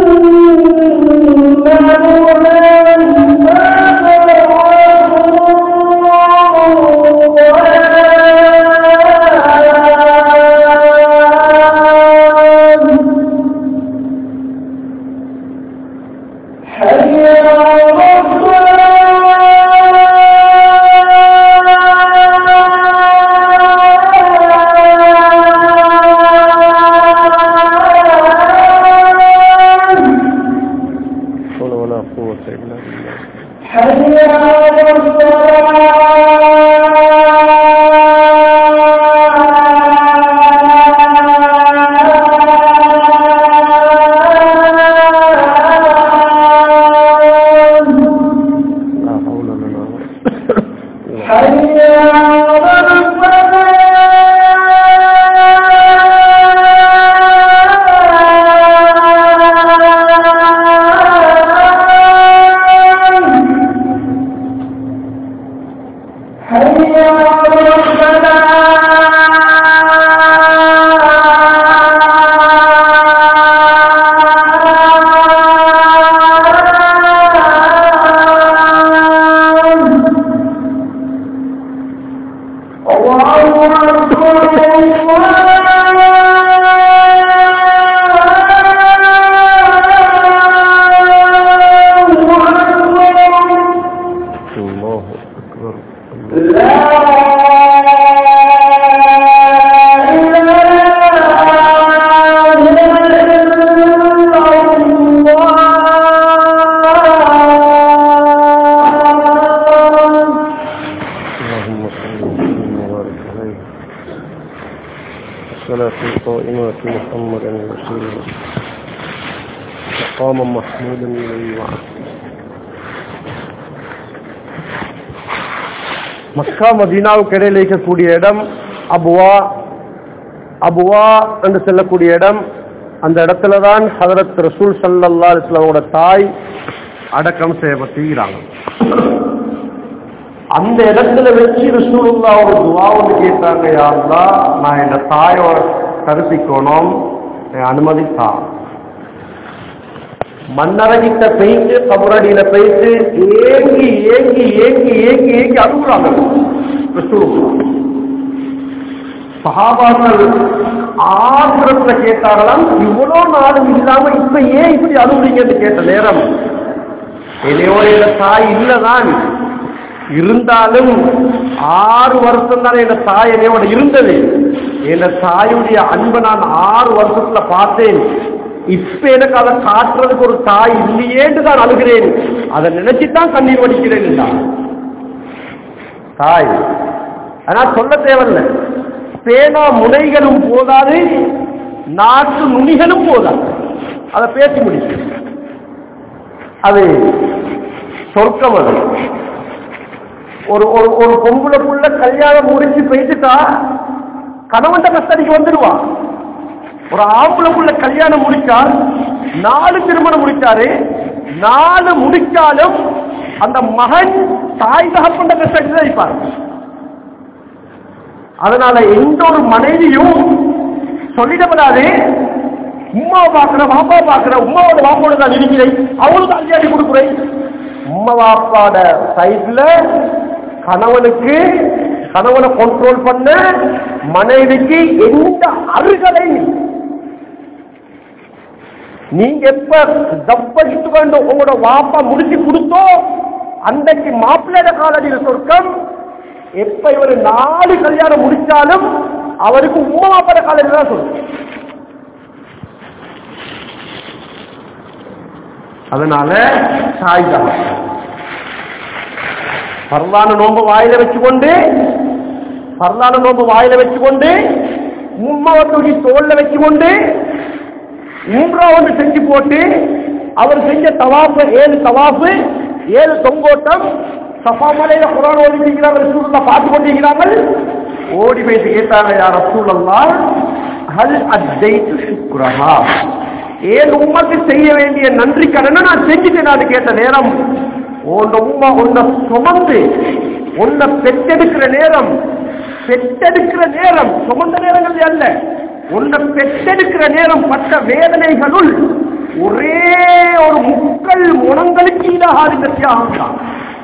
أن محمد رسول حي على الصلاة حول ولا قوة إلا بالله حي على الصلاة لا حول لنا ولا حي على الفلاح حي على الفلاح الله أكبر الله الله أكبر لا اللهم صل وسلم وبارك عليه الصلاة القائمة محمدا رسول الله مقاما محمودا إليه وعلا மக்கா மதீனாவுக்கு இடையில் இருக்கக்கூடிய இடம் அபுவா அபுவா என்று சொல்லக்கூடிய இடம் அந்த இடத்துல தான் ஹதரத் ரசூல் சல்லல்லா இஸ்லாமோட தாய் அடக்கம் செய்யப்பட்டிருக்கிறாங்க அந்த இடத்துல வச்சு ரசூலுல்லா ஒரு துவா ஒன்று கேட்டாங்க யாருலா நான் என் தாயோட கருசிக்கணும் என் அனுமதித்தா மன்னரகிட்ட போயிட்டு கபரடியில போயிட்டு ஏங்கி ஏங்கி ஏங்கி ஏங்கி ஏங்கி அழுகுறாங்க ரசூலுல்லா சஹாபாக்கள் ஆத்திரத்துல கேட்டாங்களாம் இவ்வளவு நாளும் இல்லாம இப்ப ஏன் இப்படி அழுகுறீங்கன்னு கேட்ட நேரம் என்னையோட இந்த தாய் இல்லதான் இருந்தாலும் ஆறு வருஷம் தானே என் தாய் என்னையோட இருந்தது என் தாயுடைய அன்பை நான் ஆறு வருஷத்துல பார்த்தேன் இப்ப எனக்கு அதை காட்டுறதுக்கு ஒரு தாய் இல்லையேன்னு தான் அழுகிறேன் அதை நினைச்சுதான் கண்ணீர் வடிக்கிறேன் என்றார். தாய் ஆனா சொல்ல தேவையில்லை பேனா முனைகளும் போதாது நாட்டு நுனிகளும் போதாது அதை பேசி முடிச்சு அது சொர்க்கம் அது ஒரு ஒரு ஒரு பொம்பளை புள்ள கல்யாணம் முடிச்சு போயிட்டுட்டா கணவன் கஸ்தடிக்கு வந்துடுவா ஒரு ஆம்பளை புள்ள கல்யாணம் முடிச்சால் நாலு திருமணம் முடிச்சாரு நாலு முடிச்சாலும் அந்த மகன் தாய் தகப்பண்ட கஸ்தடி தான் இருப்பார் அதனால எந்த ஒரு மனைவியும் சொல்லிடப்படாது உம்மா பாக்குற பாப்பா பாக்குற உம்மாவோட பாப்பாவோட நான் இருக்கிறேன் அவளுக்கு அஞ்சாடி கொடுக்குறேன் உம்மா பாப்பாட சைட்ல கணவனுக்கு கணவனை கண்ட்ரோல் பண்ண மனைவிக்கு எந்த அருகலை நீங்க எப்ப தப்படித்து வேண்டும் உங்களோட வாப்பா முடிச்சு கொடுத்தோ அன்றைக்கு மாப்பிள்ளையோட காலடியில் சொர்க்கம் எப்ப இவர் நாலு கல்யாணம் முடிச்சாலும் அவருக்கு உம்மா வாப்பாட காலடியில் தான் சொர்க்கம் அதனால தாய் தான் பரவான நோன்பு வாயில வச்சுக்கொண்டு பரவான நோன்பு வாயில வச்சுக்கொண்டு உம்மாவை தூக்கி தோல்ல வச்சுக்கொண்டு மூன்றாவது செஞ்சு போட்டு அவர் செஞ்ச தவாப்பு ஏழு தவாப்பு ஏழு தொங்கோட்டம் சஃபா மலையில குரான் ஓடிக்கிறாங்க ரசூலுல்லா பார்த்து கொண்டிருக்கிறார்கள் ஓடி போயிட்டு கேட்டாங்க யார் ரசூலல்லா ஹல் அத்தைத்து சுக்ரஹா ஏன் உம்மக்கு செய்ய வேண்டிய நன்றி கடனை நான் செஞ்சுட்டேன் நான் கேட்ட நேரம் உன் உம்மா உன்னை சுமந்து உன்னை பெற்றெடுக்கிற நேரம் பெற்றெடுக்கிற நேரம் சுமந்த நேரங்கள் அல்ல உன்னை பெற்றெடுக்கிற நேரம் பட்ட வேதனைகளுள் ஒரே ஒரு முக்கள் முனங்களுக்கு ஈடாக இந்த தியாகம் தான்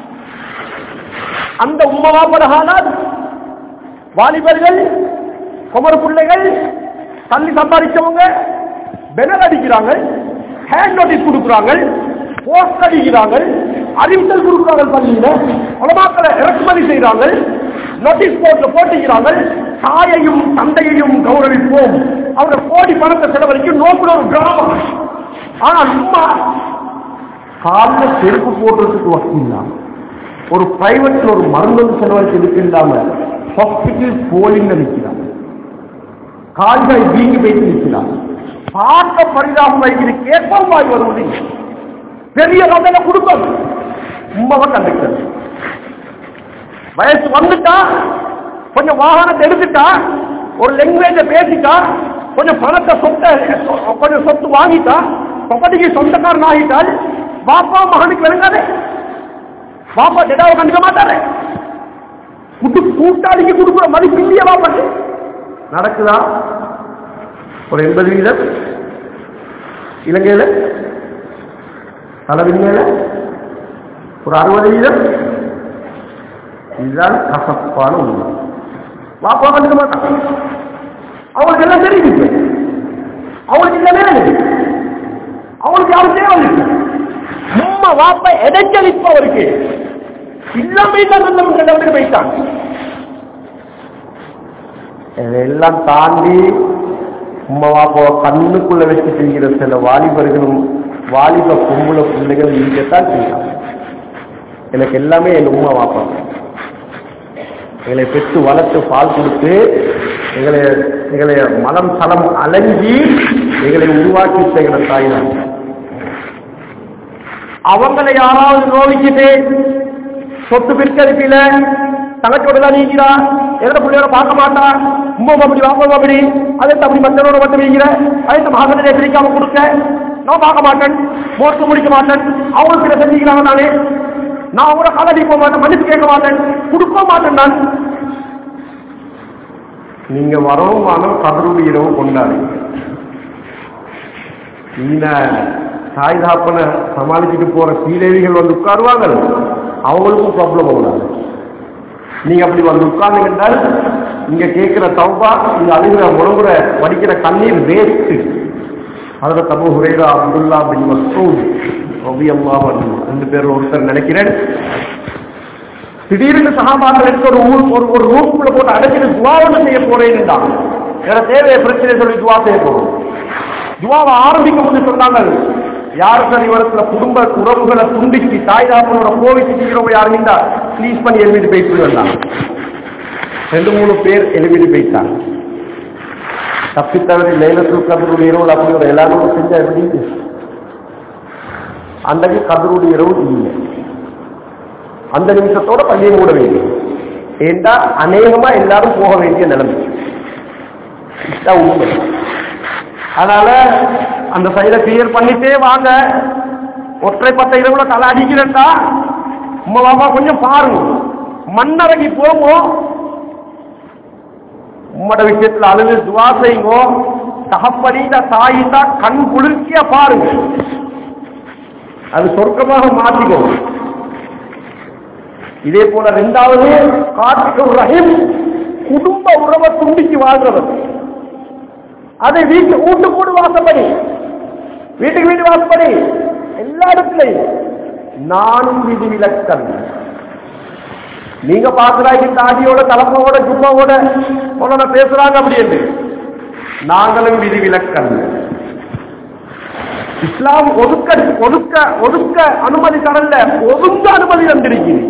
அந்த உம்மவாப்படகானால் வாலிபர்கள் குமர பிள்ளைகள் தள்ளி சம்பாதிச்சவங்க பெனர் அடிக்கிறாங்க ஹேண்ட் நோட்டீஸ் கொடுக்குறாங்க போஸ்ட் அடிக்கிறாங்க அறிவித்தல் கொடுக்குறாங்க பள்ளியில உலமாக்களை இறக்குமதி செய்கிறாங்க நோட்டீஸ் போர்ட்ல போட்டுக்கிறாங்க தாயையும் தந்தையையும் கௌரவிப்போம் அவங்க கோடி பணத்தை செலவழிக்கும் நோக்குற ஒரு கிராமம் ஆனா அம்மா காலில் செருப்பு போடுறதுக்கு வசதி இல்லாம ஒரு பிரைவேட்ல ஒரு மருந்து செலவழிச்சு இருக்கின்றாம ஹாஸ்பிட்டல் போலிங்க நிற்கிறாங்க கால்கள் வீங்கி போயிட்டு நிற்கிறாங்க பார்க்க பரிதாபம் வைக்கிறது கேட்போம் வாய் வருவது பெரிய வகையில குடும்பம் உண்மைவை கண்டுக்கிறது வயசு வந்துட்டா கொஞ்சம் வாகனத்தை எடுத்துட்டா ஒரு லாங்குவேஜ பேசிட்டா கொஞ்சம் பணத்தை சொத்தை கொஞ்சம் சொத்து வாங்கிட்டா பப்படிக்கு சொந்தக்காரன் ஆகிட்டால் பாப்பா மகனுக்கு விளங்காதே பாப்பா டெடாவை கண்டுக்க மாட்டாரு குட்டு கூட்டாளிக்கு கொடுக்குற மதிப்பு இல்லையா பாப்பாக்கு நடக்குதா ஒரு எண்பது வீதம் இலங்கையில தலைவின்மையில ஒரு அறுபது வீதம் இதுதான் கசப்பான உண்மை பாப்பா கண்டுக்க மாட்டான் அவங்களுக்கு எல்லாம் தெரியுது அவங்களுக்கு எல்லாமே இருக்கு அவங்களுக்கு யாரும் தேவை உம்மா வாப்ப எடைச்சலிப்பவருக்கு இல்லாம நல்லவங்க கண்டவனுக்கு போயிட்டாங்க இதெல்லாம் தாண்டி உம்மா வாப்பாவை கண்ணுக்குள்ள வச்சு செய்கிற சில வாலிபர்களும் வாலிப பொம்புல பிள்ளைகள் இருக்கத்தான் செய்யலாம் எனக்கு எல்லாமே என் உம்மா வாப்பா எங்களை பெற்று வளர்த்து பால் கொடுத்து எங்களை எங்களை மலம் சலம் அலைஞ்சி எங்களை உருவாக்கி எங்களை தாய் தான் அவங்களை யாராவது நோவிக்கிட்டு சொத்து பிற்கரிப்பில தங்கச்சோடு தான் நீக்கிறா எந்த பிள்ளையோட பார்க்க மாட்டா உம்மா அப்படி வாப்பா அப்படி அதே அப்படி மற்றவரோட மட்டும் வைக்கிற அதே மகனை பிரிக்காம கொடுக்க நான் பார்க்க மாட்டேன் மோசம் முடிக்க மாட்டேன் அவங்களுக்கு இதை செஞ்சுக்கிறாங்க நானே நான் அவங்கள காலடி போக மாட்டேன் மன்னிப்பு கேட்க மாட்டேன் கொடுக்க மாட்டேன் நான் நீங்க வரவும் வானம் கதருடைய இரவு கொண்டாடுங்க நீன தாய் தாப்பனை சமாளிச்சுட்டு போற சீதேவிகள் வந்து உட்காருவாங்க அவங்களுக்கும் ப்ராப்ளம் ஆகுறாங்க நீங்க அப்படி வந்து உட்கார்ந்துக்கிட்டால் இங்க கேட்கிற தௌபா இங்க அழுகிற முழங்குற வடிக்கிற கண்ணீர் வேஸ்ட் அதுல தபு ஹுரேரா அப்துல்லா பின் மசூத் ரவி அம்மா ரெண்டு பேர் ஒருத்தர் நினைக்கிறேன் திடீர்னு சகாபாக்கள் எடுத்து ஒரு ஊர் ஒரு ஒரு ரூம்குள்ள போட்டு அடைச்சிட்டு துவாவனை செய்ய போறேன்னு வேற தேவையை பிரச்சனை சொல்லி துவா செய்ய போறோம் துவாவை ஆரம்பிக்கும் போது சொன்னாங்க யார் சார் இவரத்துல குடும்ப உறவுகளை துண்டிச்சு தாய் தாப்பனோட கோவிச்சு செய்யறவங்க யாரும் இருந்தா ப்ளீஸ் பண்ணி எழுதிட்டு போயிட்டு வந்தாங்க ரெண்டு மூணு பேர் எழுதிட்டு போயிட்டாங்க தப்பித்தவரை லைலத்துல் கதருடைய இரவு அப்படி ஒரு எல்லாரும் செஞ்சா எப்படி அன்றைக்கு கதருடைய இரவு இல்லை அந்த நிமிஷத்தோட பள்ளியை மூட வேண்டியது ஏண்டா அநேகமா எல்லாரும் போக வேண்டிய நிலைமை இதுதான் உண்மை அதனால அந்த சைட கிளியர் பண்ணிட்டே வாங்க ஒற்றை பத்த இரவுல தலை அடிக்கிறேன்டா உங்க பாப்பா கொஞ்சம் பாருங்க மண்ணறங்கி போங்க உம்மோட விஷயத்துல அழுது துவா செய்யுங்க தகப்படிந்த தாயிட்டா கண் குளிர்ச்சியா பாருங்க அது சொர்க்கமாக மாற்றிக்கோங்க இதே போல ரெண்டாவது காட்டுக்கு ரஹீம் குடும்ப உறவை துண்டிச்சு வாழ்றவர் அதை வீட்டு வீட்டு கூடு வாசப்படி வீட்டுக்கு வீடு வாசப்படி எல்லா இடத்துலையும் நானும் விதி விலக்கல் நீங்க பாக்குறாங்க தாடியோட தலைமையோட ஜும்மாவோட உடனே பேசுறாங்க அப்படி என்று நாங்களும் விதி விலக்கல் இஸ்லாம் ஒதுக்க ஒதுக்க ஒதுக்க அனுமதி தரல ஒதுங்க அனுமதி தந்திருக்கிறது